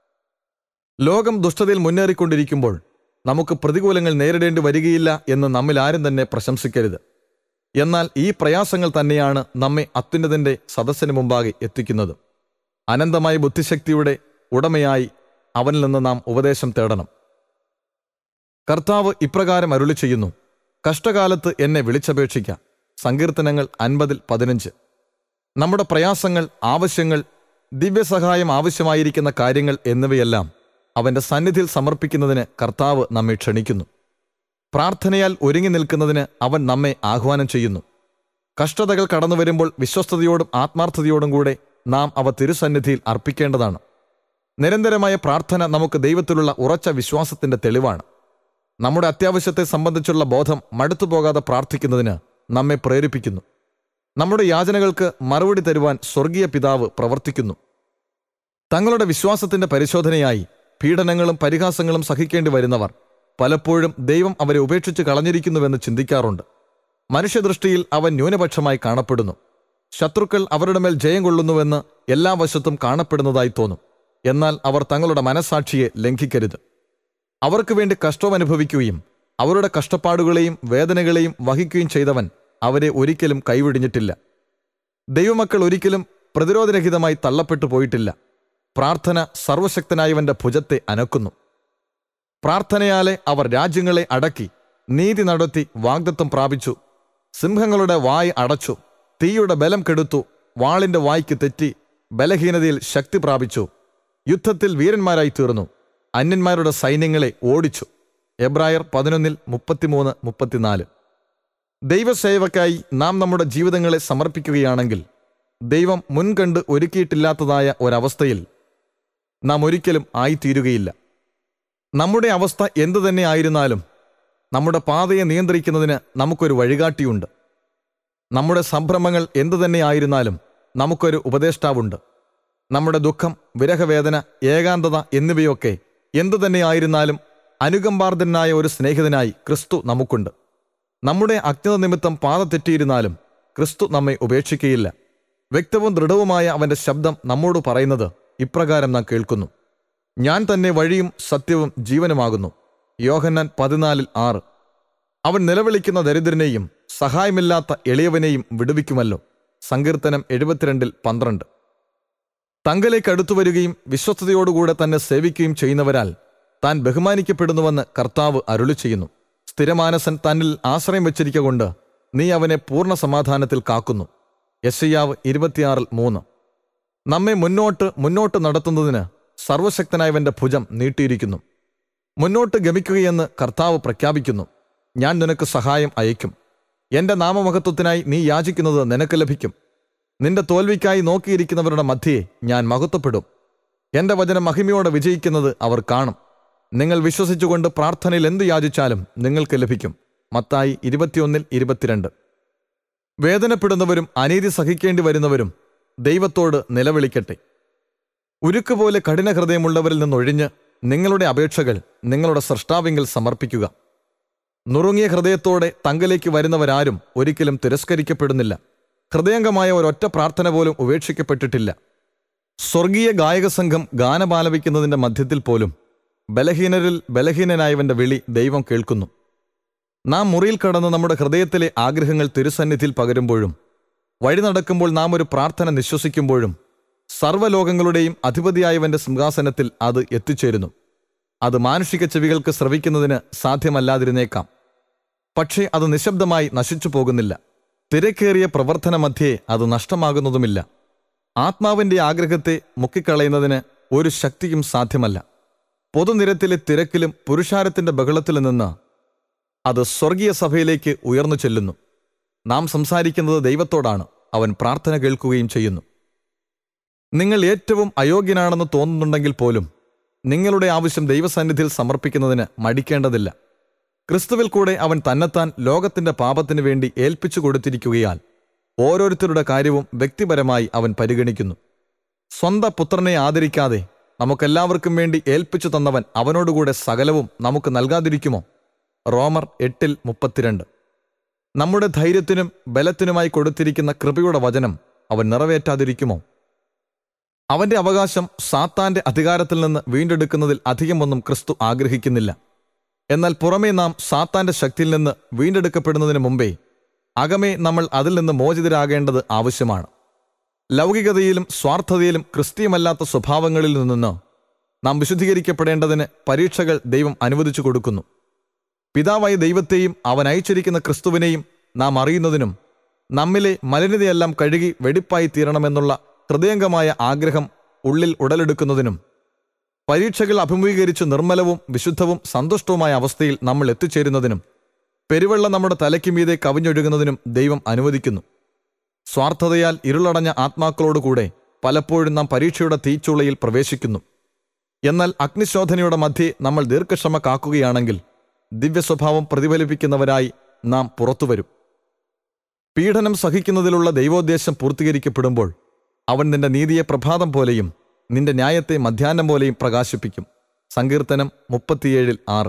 ലോകം ദുഷ്ടതയിൽ മുന്നേറിക്കൊണ്ടിരിക്കുമ്പോൾ നമുക്ക് പ്രതികൂലങ്ങൾ നേരിടേണ്ടി വരികയില്ല എന്ന് നമ്മിൽ ആരും തന്നെ പ്രശംസിക്കരുത് എന്നാൽ ഈ പ്രയാസങ്ങൾ തന്നെയാണ് നമ്മെ അത്യുന്നതന്റെ സദസ്സിന് മുമ്പാകെ എത്തിക്കുന്നത് അനന്തമായ ബുദ്ധിശക്തിയുടെ ഉടമയായി അവനിൽ നിന്ന് നാം ഉപദേശം തേടണം കർത്താവ് ഇപ്രകാരം അരുളി ചെയ്യുന്നു കഷ്ടകാലത്ത് എന്നെ വിളിച്ചപേക്ഷിക്കാം സങ്കീർത്തനങ്ങൾ അൻപതിൽ പതിനഞ്ച് നമ്മുടെ പ്രയാസങ്ങൾ ആവശ്യങ്ങൾ ദിവ്യസഹായം ആവശ്യമായിരിക്കുന്ന കാര്യങ്ങൾ എന്നിവയെല്ലാം അവന്റെ സന്നിധിയിൽ സമർപ്പിക്കുന്നതിന് കർത്താവ് നമ്മെ ക്ഷണിക്കുന്നു പ്രാർത്ഥനയാൽ ഒരുങ്ങി നിൽക്കുന്നതിന് അവൻ നമ്മെ ആഹ്വാനം ചെയ്യുന്നു കഷ്ടതകൾ കടന്നു വരുമ്പോൾ വിശ്വസ്തയോടും ആത്മാർത്ഥതയോടും കൂടെ നാം അവ തിരുസന്നിധിയിൽ അർപ്പിക്കേണ്ടതാണ് നിരന്തരമായ പ്രാർത്ഥന നമുക്ക് ദൈവത്തിലുള്ള ഉറച്ച വിശ്വാസത്തിന്റെ തെളിവാണ് നമ്മുടെ അത്യാവശ്യത്തെ സംബന്ധിച്ചുള്ള ബോധം മടുത്തു പോകാതെ പ്രാർത്ഥിക്കുന്നതിന് നമ്മെ പ്രേരിപ്പിക്കുന്നു നമ്മുടെ യാചനകൾക്ക് മറുപടി തരുവാൻ സ്വർഗീയ പിതാവ് പ്രവർത്തിക്കുന്നു തങ്ങളുടെ വിശ്വാസത്തിന്റെ പരിശോധനയായി പീഡനങ്ങളും പരിഹാസങ്ങളും സഹിക്കേണ്ടി വരുന്നവർ പലപ്പോഴും ദൈവം അവരെ ഉപേക്ഷിച്ച് കളഞ്ഞിരിക്കുന്നുവെന്ന് ചിന്തിക്കാറുണ്ട് മനുഷ്യദൃഷ്ടിയിൽ അവൻ ന്യൂനപക്ഷമായി കാണപ്പെടുന്നു ശത്രുക്കൾ അവരുടെ മേൽ ജയം കൊള്ളുന്നുവെന്ന് എല്ലാ വശത്തും കാണപ്പെടുന്നതായി തോന്നും എന്നാൽ അവർ തങ്ങളുടെ മനസാക്ഷിയെ ലംഘിക്കരുത് അവർക്ക് വേണ്ടി കഷ്ടം അനുഭവിക്കുകയും അവരുടെ കഷ്ടപ്പാടുകളെയും വേദനകളെയും വഹിക്കുകയും ചെയ്തവൻ അവരെ ഒരിക്കലും കൈവിടിഞ്ഞിട്ടില്ല ദൈവമക്കൾ ഒരിക്കലും പ്രതിരോധരഹിതമായി തള്ളപ്പെട്ടു പോയിട്ടില്ല പ്രാർത്ഥന സർവശക്തനായവന്റെ ഭുജത്തെ അനക്കുന്നു പ്രാർത്ഥനയാലെ അവർ രാജ്യങ്ങളെ അടക്കി നീതി നടത്തി വാഗ്ദത്വം പ്രാപിച്ചു സിംഹങ്ങളുടെ വായ് അടച്ചു തീയുടെ ബലം കെടുത്തു വാളിന്റെ വായ്ക്ക് തെറ്റി ബലഹീനതയിൽ ശക്തി പ്രാപിച്ചു യുദ്ധത്തിൽ വീരന്മാരായി തീർന്നു അന്യന്മാരുടെ സൈന്യങ്ങളെ ഓടിച്ചു എബ്രായർ പതിനൊന്നിൽ മുപ്പത്തിമൂന്ന് മുപ്പത്തിനാല് ദൈവസേവക്കായി നാം നമ്മുടെ ജീവിതങ്ങളെ സമർപ്പിക്കുകയാണെങ്കിൽ ദൈവം മുൻകണ്ട് ഒരുക്കിയിട്ടില്ലാത്തതായ ഒരവസ്ഥയിൽ നാം ഒരിക്കലും ആയിത്തീരുകയില്ല നമ്മുടെ അവസ്ഥ എന്തു തന്നെ ആയിരുന്നാലും നമ്മുടെ പാതയെ നിയന്ത്രിക്കുന്നതിന് നമുക്കൊരു വഴികാട്ടിയുണ്ട് നമ്മുടെ സംഭ്രമങ്ങൾ എന്തു തന്നെ ആയിരുന്നാലും നമുക്കൊരു ഉപദേഷ്ടാവുണ്ട് നമ്മുടെ ദുഃഖം വിരഹവേദന ഏകാന്തത എന്നിവയൊക്കെ എന്തു തന്നെയായിരുന്നാലും അനുകമ്പാർദ്ദനായ ഒരു സ്നേഹിതനായി ക്രിസ്തു നമുക്കുണ്ട് നമ്മുടെ അജ്ഞത നിമിത്തം പാത തെറ്റിയിരുന്നാലും ക്രിസ്തു നമ്മെ ഉപേക്ഷിക്കുകയില്ല വ്യക്തവും ദൃഢവുമായ അവന്റെ ശബ്ദം നമ്മോട് പറയുന്നത് ഇപ്രകാരം നാം കേൾക്കുന്നു ഞാൻ തന്നെ വഴിയും സത്യവും ജീവനുമാകുന്നു യോഹന്നാൻ പതിനാലിൽ ആറ് അവൻ നിലവിളിക്കുന്ന ദരിദ്രനെയും സഹായമില്ലാത്ത എളിയവനെയും വിടുവിക്കുമല്ലോ സങ്കീർത്തനം എഴുപത്തിരണ്ടിൽ പന്ത്രണ്ട് തങ്കലേക്ക് അടുത്തു വരികയും വിശ്വസ്തയോടുകൂടെ തന്നെ സേവിക്കുകയും ചെയ്യുന്നവരാൽ താൻ ബഹുമാനിക്കപ്പെടുന്നുവെന്ന് കർത്താവ് അരുളി ചെയ്യുന്നു സ്ഥിരമാനസൻ തന്നിൽ ആശ്രയം വെച്ചിരിക്കൊണ്ട് നീ അവനെ പൂർണ്ണ സമാധാനത്തിൽ കാക്കുന്നു യശയ്യാവ് ഇരുപത്തിയാറിൽ മൂന്ന് നമ്മെ മുന്നോട്ട് മുന്നോട്ട് നടത്തുന്നതിന് സർവശക്തനായവന്റെ ഭുജം നീട്ടിയിരിക്കുന്നു മുന്നോട്ട് ഗമിക്കുകയെന്ന് കർത്താവ് പ്രഖ്യാപിക്കുന്നു ഞാൻ നിനക്ക് സഹായം അയക്കും എന്റെ നാമമഹത്വത്തിനായി നീ യാചിക്കുന്നത് നിനക്ക് ലഭിക്കും നിന്റെ തോൽവിക്കായി നോക്കിയിരിക്കുന്നവരുടെ മധ്യയെ ഞാൻ മഹത്വപ്പെടും എന്റെ വചനം മഹിമയോടെ വിജയിക്കുന്നത് അവർ കാണും നിങ്ങൾ വിശ്വസിച്ചുകൊണ്ട് പ്രാർത്ഥനയിൽ എന്തു യാചിച്ചാലും നിങ്ങൾക്ക് ലഭിക്കും മത്തായി ഇരുപത്തിയൊന്നിൽ ഇരുപത്തിരണ്ട് വേദനപ്പെടുന്നവരും അനീതി സഹിക്കേണ്ടി വരുന്നവരും ദൈവത്തോട് നിലവിളിക്കട്ടെ ഉരുക്കുപോലെ കഠിന ഹൃദയമുള്ളവരിൽ നിന്നൊഴിഞ്ഞ് നിങ്ങളുടെ അപേക്ഷകൾ നിങ്ങളുടെ സൃഷ്ടാവിങ്കിൽ സമർപ്പിക്കുക നുറുങ്ങിയ ഹൃദയത്തോടെ തങ്കലേക്ക് വരുന്നവരാരും ഒരിക്കലും തിരസ്കരിക്കപ്പെടുന്നില്ല ഹൃദയംഗമായ ഒരൊറ്റ പ്രാർത്ഥന പോലും ഉപേക്ഷിക്കപ്പെട്ടിട്ടില്ല സ്വർഗീയ ഗായക സംഘം ഗാനപാലപിക്കുന്നതിന്റെ മധ്യത്തിൽ പോലും ബലഹീനരിൽ ബലഹീനനായവന്റെ വിളി ദൈവം കേൾക്കുന്നു നാം മുറിയിൽ കടന്ന് നമ്മുടെ ഹൃദയത്തിലെ ആഗ്രഹങ്ങൾ തിരുസന്നിധിയിൽ പകരുമ്പോഴും വഴി നടക്കുമ്പോൾ നാം ഒരു പ്രാർത്ഥന നിശ്വസിക്കുമ്പോഴും സർവ്വലോകങ്ങളുടെയും അധിപതിയായവന്റെ സിംഹാസനത്തിൽ അത് എത്തിച്ചേരുന്നു അത് മാനുഷിക ചെവികൾക്ക് ശ്രവിക്കുന്നതിന് സാധ്യമല്ലാതിരുന്നേക്കാം പക്ഷേ അത് നിശബ്ദമായി നശിച്ചു പോകുന്നില്ല തിരക്കേറിയ പ്രവർത്തന മധ്യേ അത് നഷ്ടമാകുന്നതുമില്ല ആത്മാവിന്റെ ആഗ്രഹത്തെ മുക്കിക്കളയുന്നതിന് ഒരു ശക്തിയും സാധ്യമല്ല പൊതുനിരത്തിലെ തിരക്കിലും പുരുഷാരത്തിന്റെ ബഹളത്തിലും നിന്ന് അത് സ്വർഗീയ സഭയിലേക്ക് ഉയർന്നു ചെല്ലുന്നു നാം സംസാരിക്കുന്നത് ദൈവത്തോടാണ് അവൻ പ്രാർത്ഥന കേൾക്കുകയും ചെയ്യുന്നു നിങ്ങൾ ഏറ്റവും അയോഗ്യനാണെന്ന് തോന്നുന്നുണ്ടെങ്കിൽ പോലും നിങ്ങളുടെ ആവശ്യം ദൈവസന്നിധിയിൽ സമർപ്പിക്കുന്നതിന് മടിക്കേണ്ടതില്ല ക്രിസ്തുവിൽ കൂടെ അവൻ തന്നെത്താൻ ലോകത്തിന്റെ പാപത്തിനു വേണ്ടി ഏൽപ്പിച്ചു കൊടുത്തിരിക്കുകയാൽ ഓരോരുത്തരുടെ കാര്യവും വ്യക്തിപരമായി അവൻ പരിഗണിക്കുന്നു സ്വന്ത പുത്രനെ ആദരിക്കാതെ നമുക്കെല്ലാവർക്കും വേണ്ടി ഏൽപ്പിച്ചു തന്നവൻ അവനോടുകൂടെ സകലവും നമുക്ക് നൽകാതിരിക്കുമോ റോമർ എട്ടിൽ മുപ്പത്തിരണ്ട് നമ്മുടെ ധൈര്യത്തിനും ബലത്തിനുമായി കൊടുത്തിരിക്കുന്ന കൃപയുടെ വചനം അവൻ നിറവേറ്റാതിരിക്കുമോ അവന്റെ അവകാശം സാത്താന്റെ അധികാരത്തിൽ നിന്ന് വീണ്ടെടുക്കുന്നതിൽ അധികമൊന്നും ക്രിസ്തു ആഗ്രഹിക്കുന്നില്ല എന്നാൽ പുറമേ നാം സാത്താന്റെ ശക്തിയിൽ നിന്ന് വീണ്ടെടുക്കപ്പെടുന്നതിന് മുമ്പേ അകമേ നമ്മൾ അതിൽ നിന്ന് മോചിതരാകേണ്ടത് ആവശ്യമാണ് ലൗകികതയിലും സ്വാർത്ഥതയിലും ക്രിസ്തീയമല്ലാത്ത സ്വഭാവങ്ങളിൽ നിന്ന് നാം വിശുദ്ധീകരിക്കപ്പെടേണ്ടതിന് പരീക്ഷകൾ ദൈവം അനുവദിച്ചു കൊടുക്കുന്നു പിതാവായ ദൈവത്തെയും അവൻ അയച്ചിരിക്കുന്ന ക്രിസ്തുവിനെയും നാം അറിയുന്നതിനും നമ്മിലെ മലിനതയെല്ലാം കഴുകി വെടിപ്പായി തീരണമെന്നുള്ള ഹൃദയംഗമായ ആഗ്രഹം ഉള്ളിൽ ഉടലെടുക്കുന്നതിനും പരീക്ഷകൾ അഭിമുഖീകരിച്ച് നിർമ്മലവും വിശുദ്ധവും സന്തുഷ്ടവുമായ അവസ്ഥയിൽ നമ്മൾ എത്തിച്ചേരുന്നതിനും പെരുവെള്ളം നമ്മുടെ തലയ്ക്ക് മീതെ കവിഞ്ഞൊഴുകുന്നതിനും ദൈവം അനുവദിക്കുന്നു സ്വാർത്ഥതയാൽ ഇരുളടഞ്ഞ ആത്മാക്കളോടുകൂടെ പലപ്പോഴും നാം പരീക്ഷയുടെ തീച്ചുളയിൽ പ്രവേശിക്കുന്നു എന്നാൽ അഗ്നിശോധനയുടെ മധ്യേ നമ്മൾ ദീർഘക്ഷമ കാക്കുകയാണെങ്കിൽ ദിവ്യസ്വഭാവം പ്രതിഫലിപ്പിക്കുന്നവരായി നാം പുറത്തുവരും പീഡനം സഹിക്കുന്നതിലുള്ള ദൈവോദ്ദേശം പൂർത്തീകരിക്കപ്പെടുമ്പോൾ അവൻ നിന്റെ നീതിയെ പ്രഭാതം പോലെയും നിന്റെ ന്യായത്തെ മധ്യാഹ്നം പോലെയും പ്രകാശിപ്പിക്കും സങ്കീർത്തനം മുപ്പത്തിയേഴിൽ ആറ്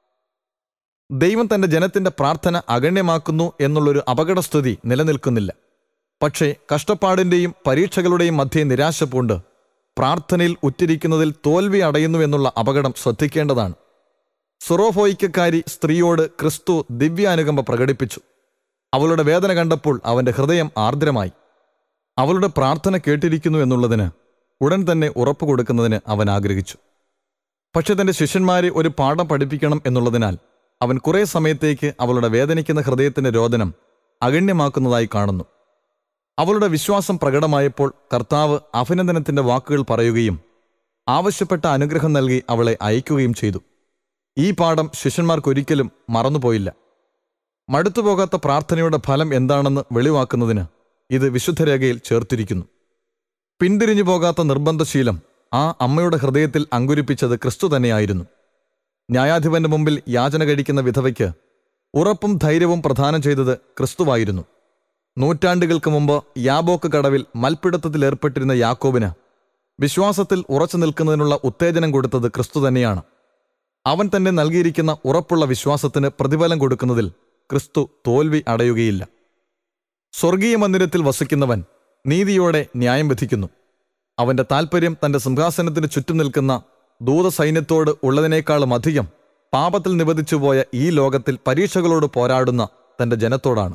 ദൈവം തന്റെ ജനത്തിന്റെ പ്രാർത്ഥന അഗണ്യമാക്കുന്നു എന്നുള്ളൊരു അപകടസ്ഥിതി നിലനിൽക്കുന്നില്ല പക്ഷേ കഷ്ടപ്പാടിന്റെയും പരീക്ഷകളുടെയും മധ്യേ നിരാശ പൂണ്ട് പ്രാർത്ഥനയിൽ ഉറ്റിരിക്കുന്നതിൽ തോൽവി അടയുന്നു എന്നുള്ള അപകടം ശ്രദ്ധിക്കേണ്ടതാണ് സുറോഫോയിക്കക്കാരി സ്ത്രീയോട് ക്രിസ്തു ദിവ്യാനുകമ്പ പ്രകടിപ്പിച്ചു അവളുടെ വേദന കണ്ടപ്പോൾ അവന്റെ ഹൃദയം ആർദ്രമായി അവളുടെ പ്രാർത്ഥന കേട്ടിരിക്കുന്നു എന്നുള്ളതിന് ഉടൻ തന്നെ ഉറപ്പു കൊടുക്കുന്നതിന് അവൻ ആഗ്രഹിച്ചു പക്ഷെ തന്റെ ശിഷ്യന്മാരെ ഒരു പാഠം പഠിപ്പിക്കണം എന്നുള്ളതിനാൽ അവൻ കുറേ സമയത്തേക്ക് അവളുടെ വേദനിക്കുന്ന ഹൃദയത്തിന്റെ രോദനം അഗണ്യമാക്കുന്നതായി കാണുന്നു അവളുടെ വിശ്വാസം പ്രകടമായപ്പോൾ കർത്താവ് അഭിനന്ദനത്തിന്റെ വാക്കുകൾ പറയുകയും ആവശ്യപ്പെട്ട അനുഗ്രഹം നൽകി അവളെ അയക്കുകയും ചെയ്തു ഈ പാഠം ശിഷ്യന്മാർക്കൊരിക്കലും മറന്നുപോയില്ല മടുത്തുപോകാത്ത പ്രാർത്ഥനയുടെ ഫലം എന്താണെന്ന് വെളിവാക്കുന്നതിന് ഇത് വിശുദ്ധരേഖയിൽ ചേർത്തിരിക്കുന്നു പിന്തിരിഞ്ഞു പോകാത്ത നിർബന്ധശീലം ആ അമ്മയുടെ ഹൃദയത്തിൽ അങ്കുരിപ്പിച്ചത് ക്രിസ്തു തന്നെയായിരുന്നു ന്യായാധിപന്റെ മുമ്പിൽ യാചന കഴിക്കുന്ന വിധവയ്ക്ക് ഉറപ്പും ധൈര്യവും പ്രദാനം ചെയ്തത് ക്രിസ്തുവായിരുന്നു നൂറ്റാണ്ടുകൾക്ക് മുമ്പ് യാബോക്ക് കടവിൽ മൽപ്പിടുത്തത്തിൽ ഏർപ്പെട്ടിരുന്ന യാക്കോബിന് വിശ്വാസത്തിൽ ഉറച്ചു നിൽക്കുന്നതിനുള്ള ഉത്തേജനം കൊടുത്തത് ക്രിസ്തു തന്നെയാണ് അവൻ തന്നെ നൽകിയിരിക്കുന്ന ഉറപ്പുള്ള വിശ്വാസത്തിന് പ്രതിഫലം കൊടുക്കുന്നതിൽ ക്രിസ്തു തോൽവി അടയുകയില്ല സ്വർഗീയ മന്ദിരത്തിൽ വസിക്കുന്നവൻ നീതിയോടെ ന്യായം വിധിക്കുന്നു അവന്റെ താൽപ്പര്യം തന്റെ സിംഹാസനത്തിന് ചുറ്റും നിൽക്കുന്ന ദൂതസൈന്യത്തോട് ഉള്ളതിനേക്കാളും അധികം പാപത്തിൽ നിബന്ധിച്ചുപോയ ഈ ലോകത്തിൽ പരീക്ഷകളോട് പോരാടുന്ന തന്റെ ജനത്തോടാണ്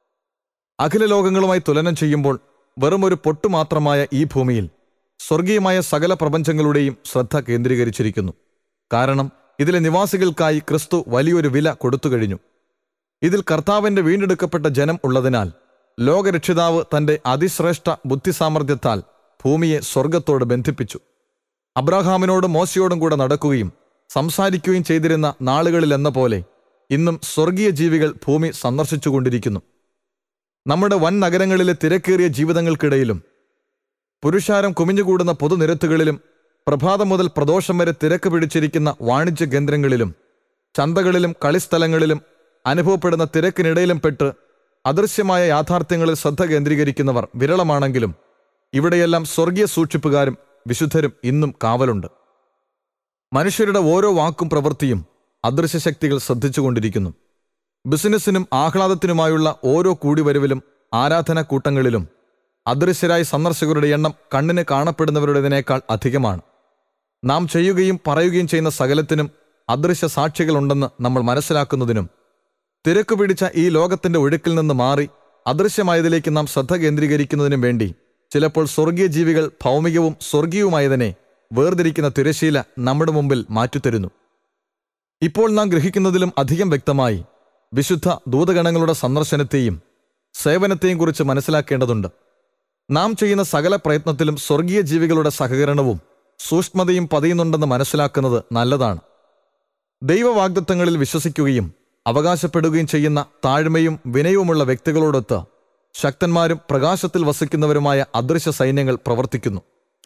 അഖില ലോകങ്ങളുമായി തുലനം ചെയ്യുമ്പോൾ വെറുമൊരു പൊട്ടു മാത്രമായ ഈ ഭൂമിയിൽ സ്വർഗീയമായ സകല പ്രപഞ്ചങ്ങളുടെയും ശ്രദ്ധ കേന്ദ്രീകരിച്ചിരിക്കുന്നു കാരണം ഇതിലെ നിവാസികൾക്കായി ക്രിസ്തു വലിയൊരു വില കൊടുത്തു കഴിഞ്ഞു ഇതിൽ കർത്താവിന്റെ വീണ്ടെടുക്കപ്പെട്ട ജനം ഉള്ളതിനാൽ ലോകരക്ഷിതാവ് തന്റെ അതിശ്രേഷ്ഠ ബുദ്ധിസാമർഥ്യത്താൽ ഭൂമിയെ സ്വർഗത്തോട് ബന്ധിപ്പിച്ചു അബ്രാഹാമിനോടും മോശയോടും കൂടെ നടക്കുകയും സംസാരിക്കുകയും ചെയ്തിരുന്ന നാളുകളിലെന്ന പോലെ ഇന്നും സ്വർഗീയ ജീവികൾ ഭൂമി സന്ദർശിച്ചുകൊണ്ടിരിക്കുന്നു നമ്മുടെ വൻ നഗരങ്ങളിലെ തിരക്കേറിയ ജീവിതങ്ങൾക്കിടയിലും പുരുഷാരം കുമിഞ്ഞുകൂടുന്ന പൊതുനിരത്തുകളിലും പ്രഭാതം മുതൽ പ്രദോഷം വരെ തിരക്ക് പിടിച്ചിരിക്കുന്ന വാണിജ്യ കേന്ദ്രങ്ങളിലും ചന്തകളിലും കളിസ്ഥലങ്ങളിലും അനുഭവപ്പെടുന്ന തിരക്കിനിടയിലും പെട്ട് അദൃശ്യമായ യാഥാർത്ഥ്യങ്ങളിൽ ശ്രദ്ധ കേന്ദ്രീകരിക്കുന്നവർ വിരളമാണെങ്കിലും ഇവിടെയെല്ലാം സ്വർഗീയ സൂക്ഷിപ്പുകാരും വിശുദ്ധരും ഇന്നും കാവലുണ്ട് മനുഷ്യരുടെ ഓരോ വാക്കും പ്രവൃത്തിയും അദൃശ്യശക്തികൾ ശ്രദ്ധിച്ചുകൊണ്ടിരിക്കുന്നു ബിസിനസ്സിനും ആഹ്ലാദത്തിനുമായുള്ള ഓരോ കൂടിവരവിലും ആരാധനാ കൂട്ടങ്ങളിലും അദൃശ്യരായ സന്ദർശകരുടെ എണ്ണം കണ്ണിന് കാണപ്പെടുന്നവരുടേതിനേക്കാൾ അധികമാണ് നാം ചെയ്യുകയും പറയുകയും ചെയ്യുന്ന സകലത്തിനും അദൃശ്യ സാക്ഷികളുണ്ടെന്ന് നമ്മൾ മനസ്സിലാക്കുന്നതിനും തിരക്ക് പിടിച്ച ഈ ലോകത്തിന്റെ ഒഴുക്കിൽ നിന്ന് മാറി അദൃശ്യമായതിലേക്ക് നാം ശ്രദ്ധ കേന്ദ്രീകരിക്കുന്നതിനും വേണ്ടി ചിലപ്പോൾ സ്വർഗീയ ജീവികൾ ഭൗമികവും സ്വർഗീയവുമായതിനെ വേർതിരിക്കുന്ന തിരശീല നമ്മുടെ മുമ്പിൽ മാറ്റിത്തരുന്നു ഇപ്പോൾ നാം ഗ്രഹിക്കുന്നതിലും അധികം വ്യക്തമായി വിശുദ്ധ ദൂതഗണങ്ങളുടെ സന്ദർശനത്തെയും സേവനത്തെയും കുറിച്ച് മനസ്സിലാക്കേണ്ടതുണ്ട് നാം ചെയ്യുന്ന സകല പ്രയത്നത്തിലും സ്വർഗീയ ജീവികളുടെ സഹകരണവും സൂക്ഷ്മതയും പതിയുന്നുണ്ടെന്ന് മനസ്സിലാക്കുന്നത് നല്ലതാണ് ദൈവവാഗ്ദത്തങ്ങളിൽ വിശ്വസിക്കുകയും അവകാശപ്പെടുകയും ചെയ്യുന്ന താഴ്മയും വിനയവുമുള്ള വ്യക്തികളോടൊത്ത് ശക്തന്മാരും പ്രകാശത്തിൽ വസിക്കുന്നവരുമായ അദൃശ്യ സൈന്യങ്ങൾ പ്രവർത്തിക്കുന്നു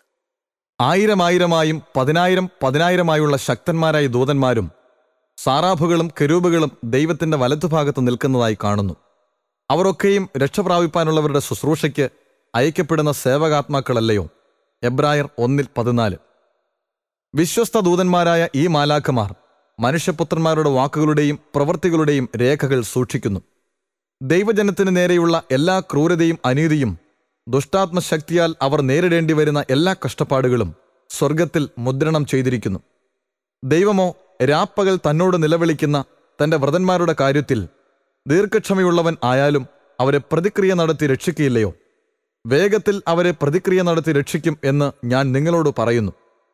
ആയിരം ആയിരമായും പതിനായിരം പതിനായിരമായുള്ള ശക്തന്മാരായ ദൂതന്മാരും സാറാഫുകളും കെരൂബുകളും ദൈവത്തിന്റെ വലതുഭാഗത്ത് നിൽക്കുന്നതായി കാണുന്നു അവരൊക്കെയും രക്ഷപ്രാപിപ്പാനുള്ളവരുടെ ശുശ്രൂഷയ്ക്ക് അയക്കപ്പെടുന്ന സേവകാത്മാക്കളല്ലയോ എബ്രായർ ഒന്നിൽ പതിനാല് വിശ്വസ്ത ദൂതന്മാരായ ഈ മാലാഖമാർ മനുഷ്യപുത്രന്മാരുടെ വാക്കുകളുടെയും പ്രവൃത്തികളുടെയും രേഖകൾ സൂക്ഷിക്കുന്നു ദൈവജനത്തിന് നേരെയുള്ള എല്ലാ ക്രൂരതയും അനീതിയും ദുഷ്ടാത്മശക്തിയാൽ അവർ നേരിടേണ്ടി വരുന്ന എല്ലാ കഷ്ടപ്പാടുകളും സ്വർഗത്തിൽ മുദ്രണം ചെയ്തിരിക്കുന്നു ദൈവമോ രാപ്പകൽ തന്നോട് നിലവിളിക്കുന്ന തന്റെ വ്രതന്മാരുടെ കാര്യത്തിൽ ദീർഘക്ഷമയുള്ളവൻ ആയാലും അവരെ പ്രതിക്രിയ നടത്തി രക്ഷിക്കുകയില്ലയോ വേഗത്തിൽ അവരെ പ്രതിക്രിയ നടത്തി രക്ഷിക്കും എന്ന് ഞാൻ നിങ്ങളോട് പറയുന്നു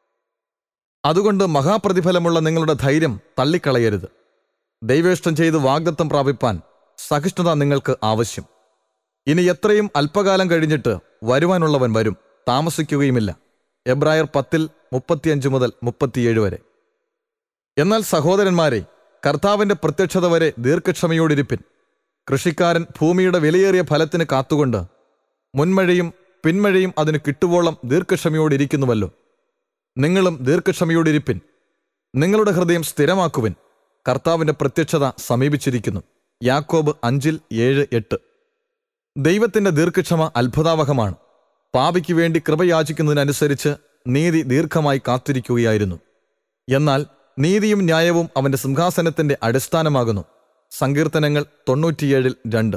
അതുകൊണ്ട് മഹാപ്രതിഫലമുള്ള നിങ്ങളുടെ ധൈര്യം തള്ളിക്കളയരുത് ദൈവേഷ്ടം ചെയ്ത് വാഗ്ദത്തം പ്രാപിപ്പാൻ സഹിഷ്ണുത നിങ്ങൾക്ക് ആവശ്യം ഇനി എത്രയും അല്പകാലം കഴിഞ്ഞിട്ട് വരുവാനുള്ളവൻ വരും താമസിക്കുകയുമില്ല എബ്രായർ പത്തിൽ മുപ്പത്തിയഞ്ച് മുതൽ മുപ്പത്തിയേഴ് വരെ എന്നാൽ സഹോദരന്മാരെ കർത്താവിന്റെ പ്രത്യക്ഷത വരെ ദീർഘക്ഷമയോടിരിപ്പിൻ കൃഷിക്കാരൻ ഭൂമിയുടെ വിലയേറിയ ഫലത്തിന് കാത്തുകൊണ്ട് മുൻമഴയും പിന്മഴയും അതിന് കിട്ടുവോളം ദീർഘക്ഷമയോടിരിക്കുന്നുവല്ലോ നിങ്ങളും ദീർഘക്ഷമയോടിരിപ്പിൻ നിങ്ങളുടെ ഹൃദയം സ്ഥിരമാക്കുവിൻ കർത്താവിന്റെ പ്രത്യക്ഷത സമീപിച്ചിരിക്കുന്നു യാക്കോബ് അഞ്ചിൽ ഏഴ് എട്ട് ദൈവത്തിന്റെ ദീർഘക്ഷമ അത്ഭുതാവഹമാണ് പാപിക്ക് വേണ്ടി കൃപയാചിക്കുന്നതിനനുസരിച്ച് നീതി ദീർഘമായി കാത്തിരിക്കുകയായിരുന്നു എന്നാൽ നീതിയും ന്യായവും അവന്റെ സിംഹാസനത്തിന്റെ അടിസ്ഥാനമാകുന്നു സങ്കീർത്തനങ്ങൾ തൊണ്ണൂറ്റിയേഴിൽ രണ്ട്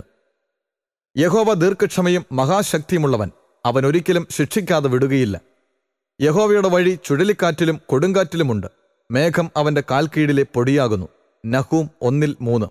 യഹോവ ദീർഘക്ഷമയും മഹാശക്തിയുമുള്ളവൻ അവൻ ഒരിക്കലും ശിക്ഷിക്കാതെ വിടുകയില്ല യഹോവയുടെ വഴി ചുഴലിക്കാറ്റിലും കൊടുങ്കാറ്റിലുമുണ്ട് മേഘം അവന്റെ കാൽക്കീഴിലെ പൊടിയാകുന്നു നഹൂം ഒന്നിൽ മൂന്ന്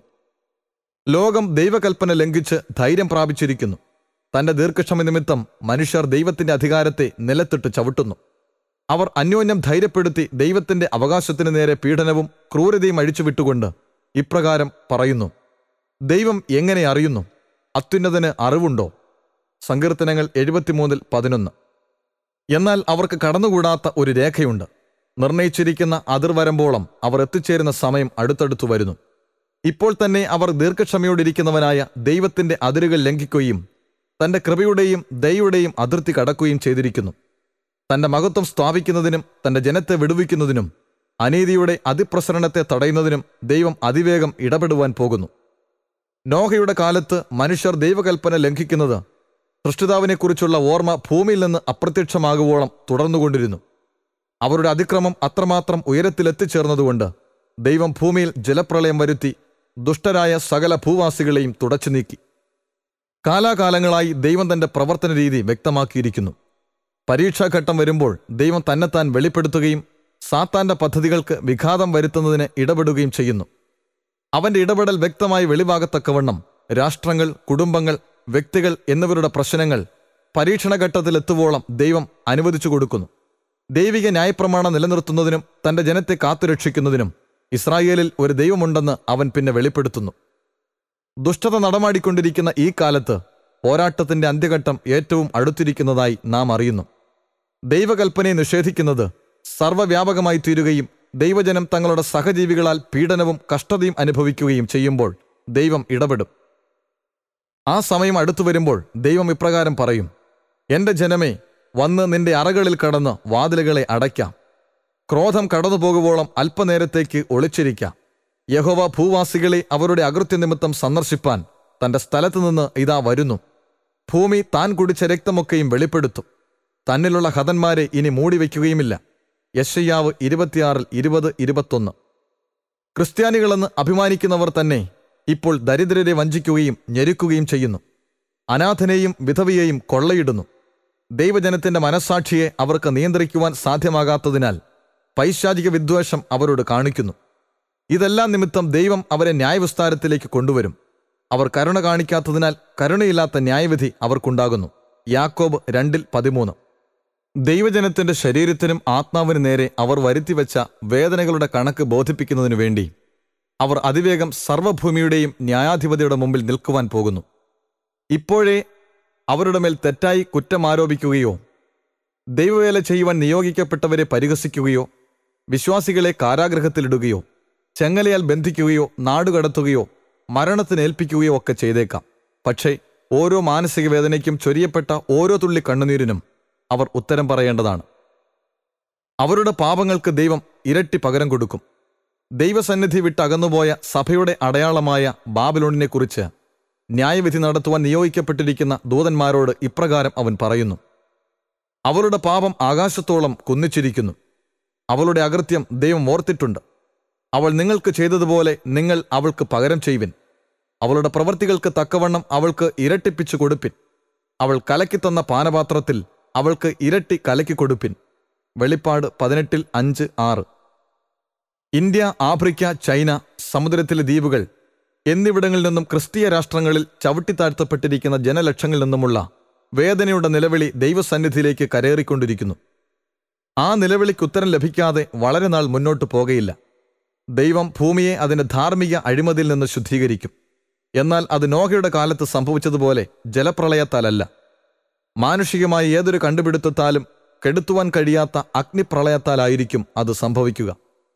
ലോകം ദൈവകൽപ്പന ലംഘിച്ച് ധൈര്യം പ്രാപിച്ചിരിക്കുന്നു തന്റെ ദീർഘക്ഷമ നിമിത്തം മനുഷ്യർ ദൈവത്തിന്റെ അധികാരത്തെ നിലത്തിട്ട് ചവിട്ടുന്നു അവർ അന്യോന്യം ധൈര്യപ്പെടുത്തി ദൈവത്തിന്റെ അവകാശത്തിന് നേരെ പീഡനവും ക്രൂരതയും അഴിച്ചുവിട്ടുകൊണ്ട് ഇപ്രകാരം പറയുന്നു ദൈവം എങ്ങനെ അറിയുന്നു അത്യുന്നതന് അറിവുണ്ടോ സങ്കീർത്തനങ്ങൾ എഴുപത്തിമൂന്നിൽ പതിനൊന്ന് എന്നാൽ അവർക്ക് കടന്നുകൂടാത്ത ഒരു രേഖയുണ്ട് നിർണയിച്ചിരിക്കുന്ന അതിർവരമ്പോളം അവർ എത്തിച്ചേരുന്ന സമയം അടുത്തടുത്തു വരുന്നു ഇപ്പോൾ തന്നെ അവർ ദീർഘക്ഷമയോടിരിക്കുന്നവനായ ദൈവത്തിന്റെ അതിരുകൾ ലംഘിക്കുകയും തന്റെ കൃപയുടെയും ദയയുടെയും അതിർത്തി കടക്കുകയും ചെയ്തിരിക്കുന്നു തന്റെ മഹത്വം സ്ഥാപിക്കുന്നതിനും തന്റെ ജനത്തെ വിടുവിക്കുന്നതിനും അനീതിയുടെ അതിപ്രസരണത്തെ തടയുന്നതിനും ദൈവം അതിവേഗം ഇടപെടുവാൻ പോകുന്നു നോഹയുടെ കാലത്ത് മനുഷ്യർ ദൈവകൽപ്പന ലംഘിക്കുന്നത് സൃഷ്ടിതാവിനെക്കുറിച്ചുള്ള ഓർമ്മ ഭൂമിയിൽ നിന്ന് അപ്രത്യക്ഷമാകുവോളം തുടർന്നുകൊണ്ടിരുന്നു അവരുടെ അതിക്രമം അത്രമാത്രം ഉയരത്തിലെത്തിച്ചേർന്നതുകൊണ്ട് ദൈവം ഭൂമിയിൽ ജലപ്രളയം വരുത്തി ദുഷ്ടരായ സകല ഭൂവാസികളെയും തുടച്ചു നീക്കി കാലാകാലങ്ങളായി ദൈവം തന്റെ പ്രവർത്തന രീതി വ്യക്തമാക്കിയിരിക്കുന്നു പരീക്ഷാഘട്ടം വരുമ്പോൾ ദൈവം തന്നെത്താൻ വെളിപ്പെടുത്തുകയും സാത്താന്റെ പദ്ധതികൾക്ക് വിഘാതം വരുത്തുന്നതിന് ഇടപെടുകയും ചെയ്യുന്നു അവന്റെ ഇടപെടൽ വ്യക്തമായി വെളിവാകത്തക്കവണ്ണം രാഷ്ട്രങ്ങൾ കുടുംബങ്ങൾ വ്യക്തികൾ എന്നിവരുടെ പ്രശ്നങ്ങൾ പരീക്ഷണഘട്ടത്തിലെത്തുവോളം ദൈവം അനുവദിച്ചു കൊടുക്കുന്നു ദൈവിക ന്യായപ്രമാണം നിലനിർത്തുന്നതിനും തന്റെ ജനത്തെ കാത്തുരക്ഷിക്കുന്നതിനും ഇസ്രായേലിൽ ഒരു ദൈവമുണ്ടെന്ന് അവൻ പിന്നെ വെളിപ്പെടുത്തുന്നു ദുഷ്ടത നടമാടിക്കൊണ്ടിരിക്കുന്ന ഈ കാലത്ത് പോരാട്ടത്തിന്റെ അന്ത്യഘട്ടം ഏറ്റവും അടുത്തിരിക്കുന്നതായി നാം അറിയുന്നു ദൈവകൽപ്പനയെ നിഷേധിക്കുന്നത് സർവ്വവ്യാപകമായി തീരുകയും ദൈവജനം തങ്ങളുടെ സഹജീവികളാൽ പീഡനവും കഷ്ടതയും അനുഭവിക്കുകയും ചെയ്യുമ്പോൾ ദൈവം ഇടപെടും ആ സമയം അടുത്തു വരുമ്പോൾ ദൈവം ഇപ്രകാരം പറയും എന്റെ ജനമേ വന്ന് നിന്റെ അറകളിൽ കടന്ന് വാതിലുകളെ അടയ്ക്കാം ക്രോധം കടന്നു പോകുവോളം അല്പനേരത്തേക്ക് ഒളിച്ചിരിക്കാം യഹോവ ഭൂവാസികളെ അവരുടെ അകൃത്യ നിമിത്തം സന്ദർശിപ്പാൻ തന്റെ സ്ഥലത്തു നിന്ന് ഇതാ വരുന്നു ഭൂമി താൻ കുടിച്ച രക്തമൊക്കെയും വെളിപ്പെടുത്തും തന്നിലുള്ള ഹതന്മാരെ ഇനി മൂടിവെക്കുകയുമില്ല യശയ്യാവ് ഇരുപത്തിയാറിൽ ഇരുപത് ഇരുപത്തൊന്ന് ക്രിസ്ത്യാനികളെന്ന് അഭിമാനിക്കുന്നവർ തന്നെ ഇപ്പോൾ ദരിദ്രരെ വഞ്ചിക്കുകയും ഞെരുക്കുകയും ചെയ്യുന്നു അനാഥനെയും വിധവയെയും കൊള്ളയിടുന്നു ദൈവജനത്തിന്റെ മനസാക്ഷിയെ അവർക്ക് നിയന്ത്രിക്കുവാൻ സാധ്യമാകാത്തതിനാൽ പൈശാചിക വിദ്വേഷം അവരോട് കാണിക്കുന്നു ഇതെല്ലാം നിമിത്തം ദൈവം അവരെ ന്യായവിസ്താരത്തിലേക്ക് കൊണ്ടുവരും അവർ കരുണ കാണിക്കാത്തതിനാൽ കരുണയില്ലാത്ത ന്യായവിധി അവർക്കുണ്ടാകുന്നു യാക്കോബ് രണ്ടിൽ പതിമൂന്ന് ദൈവജനത്തിന്റെ ശരീരത്തിനും ആത്മാവിനു നേരെ അവർ വരുത്തിവെച്ച വേദനകളുടെ കണക്ക് ബോധിപ്പിക്കുന്നതിനു വേണ്ടി അവർ അതിവേഗം സർവ്വഭൂമിയുടെയും ന്യായാധിപതിയുടെ മുമ്പിൽ നിൽക്കുവാൻ പോകുന്നു ഇപ്പോഴേ അവരുടെ മേൽ തെറ്റായി കുറ്റമാരോപിക്കുകയോ ദൈവവേല ചെയ്യുവാൻ നിയോഗിക്കപ്പെട്ടവരെ പരിഹസിക്കുകയോ വിശ്വാസികളെ കാരാഗ്രഹത്തിലിടുകയോ ചെങ്ങലയാൽ ബന്ധിക്കുകയോ നാടുകടത്തുകയോ മരണത്തിന് ഏൽപ്പിക്കുകയോ ഒക്കെ ചെയ്തേക്കാം പക്ഷേ ഓരോ മാനസിക വേദനയ്ക്കും ചൊരിയപ്പെട്ട ഓരോ തുള്ളി കണ്ണുനീരിനും അവർ ഉത്തരം പറയേണ്ടതാണ് അവരുടെ പാപങ്ങൾക്ക് ദൈവം ഇരട്ടി പകരം കൊടുക്കും ദൈവസന്നിധി വിട്ട് അകന്നുപോയ സഭയുടെ അടയാളമായ ബാബിലോണിനെക്കുറിച്ച് ന്യായവിധി നടത്തുവാൻ നിയോഗിക്കപ്പെട്ടിരിക്കുന്ന ദൂതന്മാരോട് ഇപ്രകാരം അവൻ പറയുന്നു അവളുടെ പാപം ആകാശത്തോളം കുന്നിച്ചിരിക്കുന്നു അവളുടെ അകൃത്യം ദൈവം ഓർത്തിട്ടുണ്ട് അവൾ നിങ്ങൾക്ക് ചെയ്തതുപോലെ നിങ്ങൾ അവൾക്ക് പകരം ചെയ്യുവിൻ അവളുടെ പ്രവൃത്തികൾക്ക് തക്കവണ്ണം അവൾക്ക് ഇരട്ടിപ്പിച്ചു കൊടുപ്പിൻ അവൾ കലക്കിത്തന്ന പാനപാത്രത്തിൽ അവൾക്ക് ഇരട്ടി കലക്കി കൊടുപ്പിൻ വെളിപ്പാട് പതിനെട്ടിൽ അഞ്ച് ആറ് ഇന്ത്യ ആഫ്രിക്ക ചൈന സമുദ്രത്തിലെ ദ്വീപുകൾ എന്നിവിടങ്ങളിൽ നിന്നും ക്രിസ്തീയ രാഷ്ട്രങ്ങളിൽ ചവിട്ടിത്താഴ്ത്തപ്പെട്ടിരിക്കുന്ന ജനലക്ഷങ്ങളിൽ നിന്നുമുള്ള വേദനയുടെ നിലവിളി ദൈവസന്നിധിയിലേക്ക് കരേറിക്കൊണ്ടിരിക്കുന്നു ആ നിലവിളിക്ക് ഉത്തരം ലഭിക്കാതെ വളരെ നാൾ മുന്നോട്ട് പോകയില്ല ദൈവം ഭൂമിയെ അതിന്റെ ധാർമ്മിക അഴിമതിയിൽ നിന്ന് ശുദ്ധീകരിക്കും എന്നാൽ അത് നോഹയുടെ കാലത്ത് സംഭവിച്ചതുപോലെ ജലപ്രളയത്താലല്ല മാനുഷികമായ ഏതൊരു കണ്ടുപിടുത്തത്താലും കെടുത്തുവാൻ കഴിയാത്ത അഗ്നിപ്രളയത്താലായിരിക്കും അത് സംഭവിക്കുക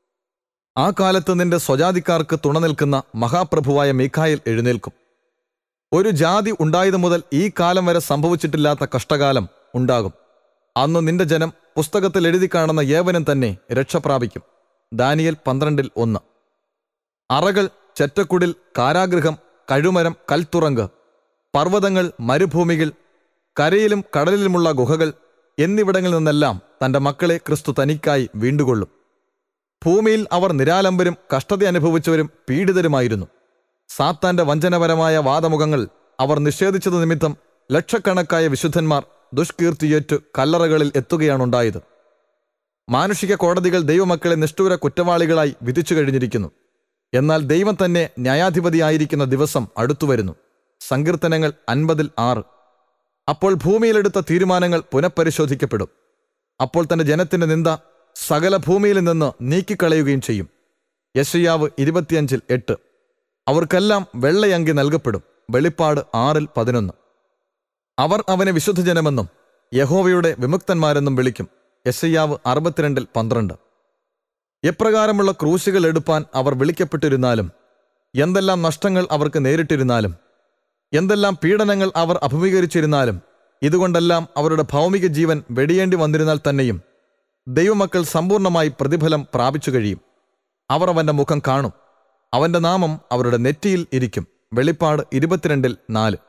ആ കാലത്ത് നിന്റെ സ്വജാതിക്കാർക്ക് തുണ നിൽക്കുന്ന മഹാപ്രഭുവായ മീഖായിൽ എഴുന്നേൽക്കും ഒരു ജാതി ഉണ്ടായതു മുതൽ ഈ കാലം വരെ സംഭവിച്ചിട്ടില്ലാത്ത കഷ്ടകാലം ഉണ്ടാകും അന്ന് നിന്റെ ജനം പുസ്തകത്തിൽ എഴുതി കാണുന്ന ഏവനും തന്നെ രക്ഷ പ്രാപിക്കും ദാനിയൽ പന്ത്രണ്ടിൽ ഒന്ന് അറകൾ ചെറ്റക്കുടിൽ കാരാഗൃഹം കഴുമരം കൽത്തുറങ്ക് പർവ്വതങ്ങൾ മരുഭൂമികൾ കരയിലും കടലിലുമുള്ള ഗുഹകൾ എന്നിവിടങ്ങളിൽ നിന്നെല്ലാം തന്റെ മക്കളെ ക്രിസ്തു തനിക്കായി വീണ്ടുകൊള്ളും ഭൂമിയിൽ അവർ നിരാലംബരും കഷ്ടത അനുഭവിച്ചവരും പീഡിതരുമായിരുന്നു സാത്താന്റെ വഞ്ചനപരമായ വാദമുഖങ്ങൾ അവർ നിഷേധിച്ചത് നിമിത്തം ലക്ഷക്കണക്കായ വിശുദ്ധന്മാർ ദുഷ്കീർത്തിയേറ്റു കല്ലറകളിൽ എത്തുകയാണുണ്ടായത് മാനുഷിക കോടതികൾ ദൈവമക്കളെ നിഷ്ഠൂര കുറ്റവാളികളായി വിധിച്ചു കഴിഞ്ഞിരിക്കുന്നു എന്നാൽ ദൈവം തന്നെ ന്യായാധിപതിയായിരിക്കുന്ന ദിവസം അടുത്തുവരുന്നു സങ്കീർത്തനങ്ങൾ അൻപതിൽ ആറ് അപ്പോൾ ഭൂമിയിലെടുത്ത തീരുമാനങ്ങൾ പുനഃപരിശോധിക്കപ്പെടും അപ്പോൾ തന്റെ ജനത്തിന്റെ നിന്ദ സകല ഭൂമിയിൽ നിന്ന് നീക്കിക്കളയുകയും ചെയ്യും യശയാവ് ഇരുപത്തിയഞ്ചിൽ എട്ട് അവർക്കെല്ലാം വെള്ളയങ്കി നൽകപ്പെടും വെളിപ്പാട് ആറിൽ പതിനൊന്ന് അവർ അവനെ വിശുദ്ധജനമെന്നും യഹോവയുടെ വിമുക്തന്മാരെന്നും വിളിക്കും യശയ്യാവ് അറുപത്തിരണ്ടിൽ പന്ത്രണ്ട് എപ്രകാരമുള്ള ക്രൂശുകൾ എടുപ്പാൻ അവർ വിളിക്കപ്പെട്ടിരുന്നാലും എന്തെല്ലാം നഷ്ടങ്ങൾ അവർക്ക് നേരിട്ടിരുന്നാലും എന്തെല്ലാം പീഡനങ്ങൾ അവർ അഭിമുഖീകരിച്ചിരുന്നാലും ഇതുകൊണ്ടെല്ലാം അവരുടെ ഭൗമിക ജീവൻ വെടിയേണ്ടി വന്നിരുന്നാൽ തന്നെയും ദൈവമക്കൾ സമ്പൂർണമായി പ്രതിഫലം പ്രാപിച്ചു കഴിയും അവർ അവന്റെ മുഖം കാണും അവന്റെ നാമം അവരുടെ നെറ്റിയിൽ ഇരിക്കും വെളിപ്പാട് ഇരുപത്തിരണ്ടിൽ നാല്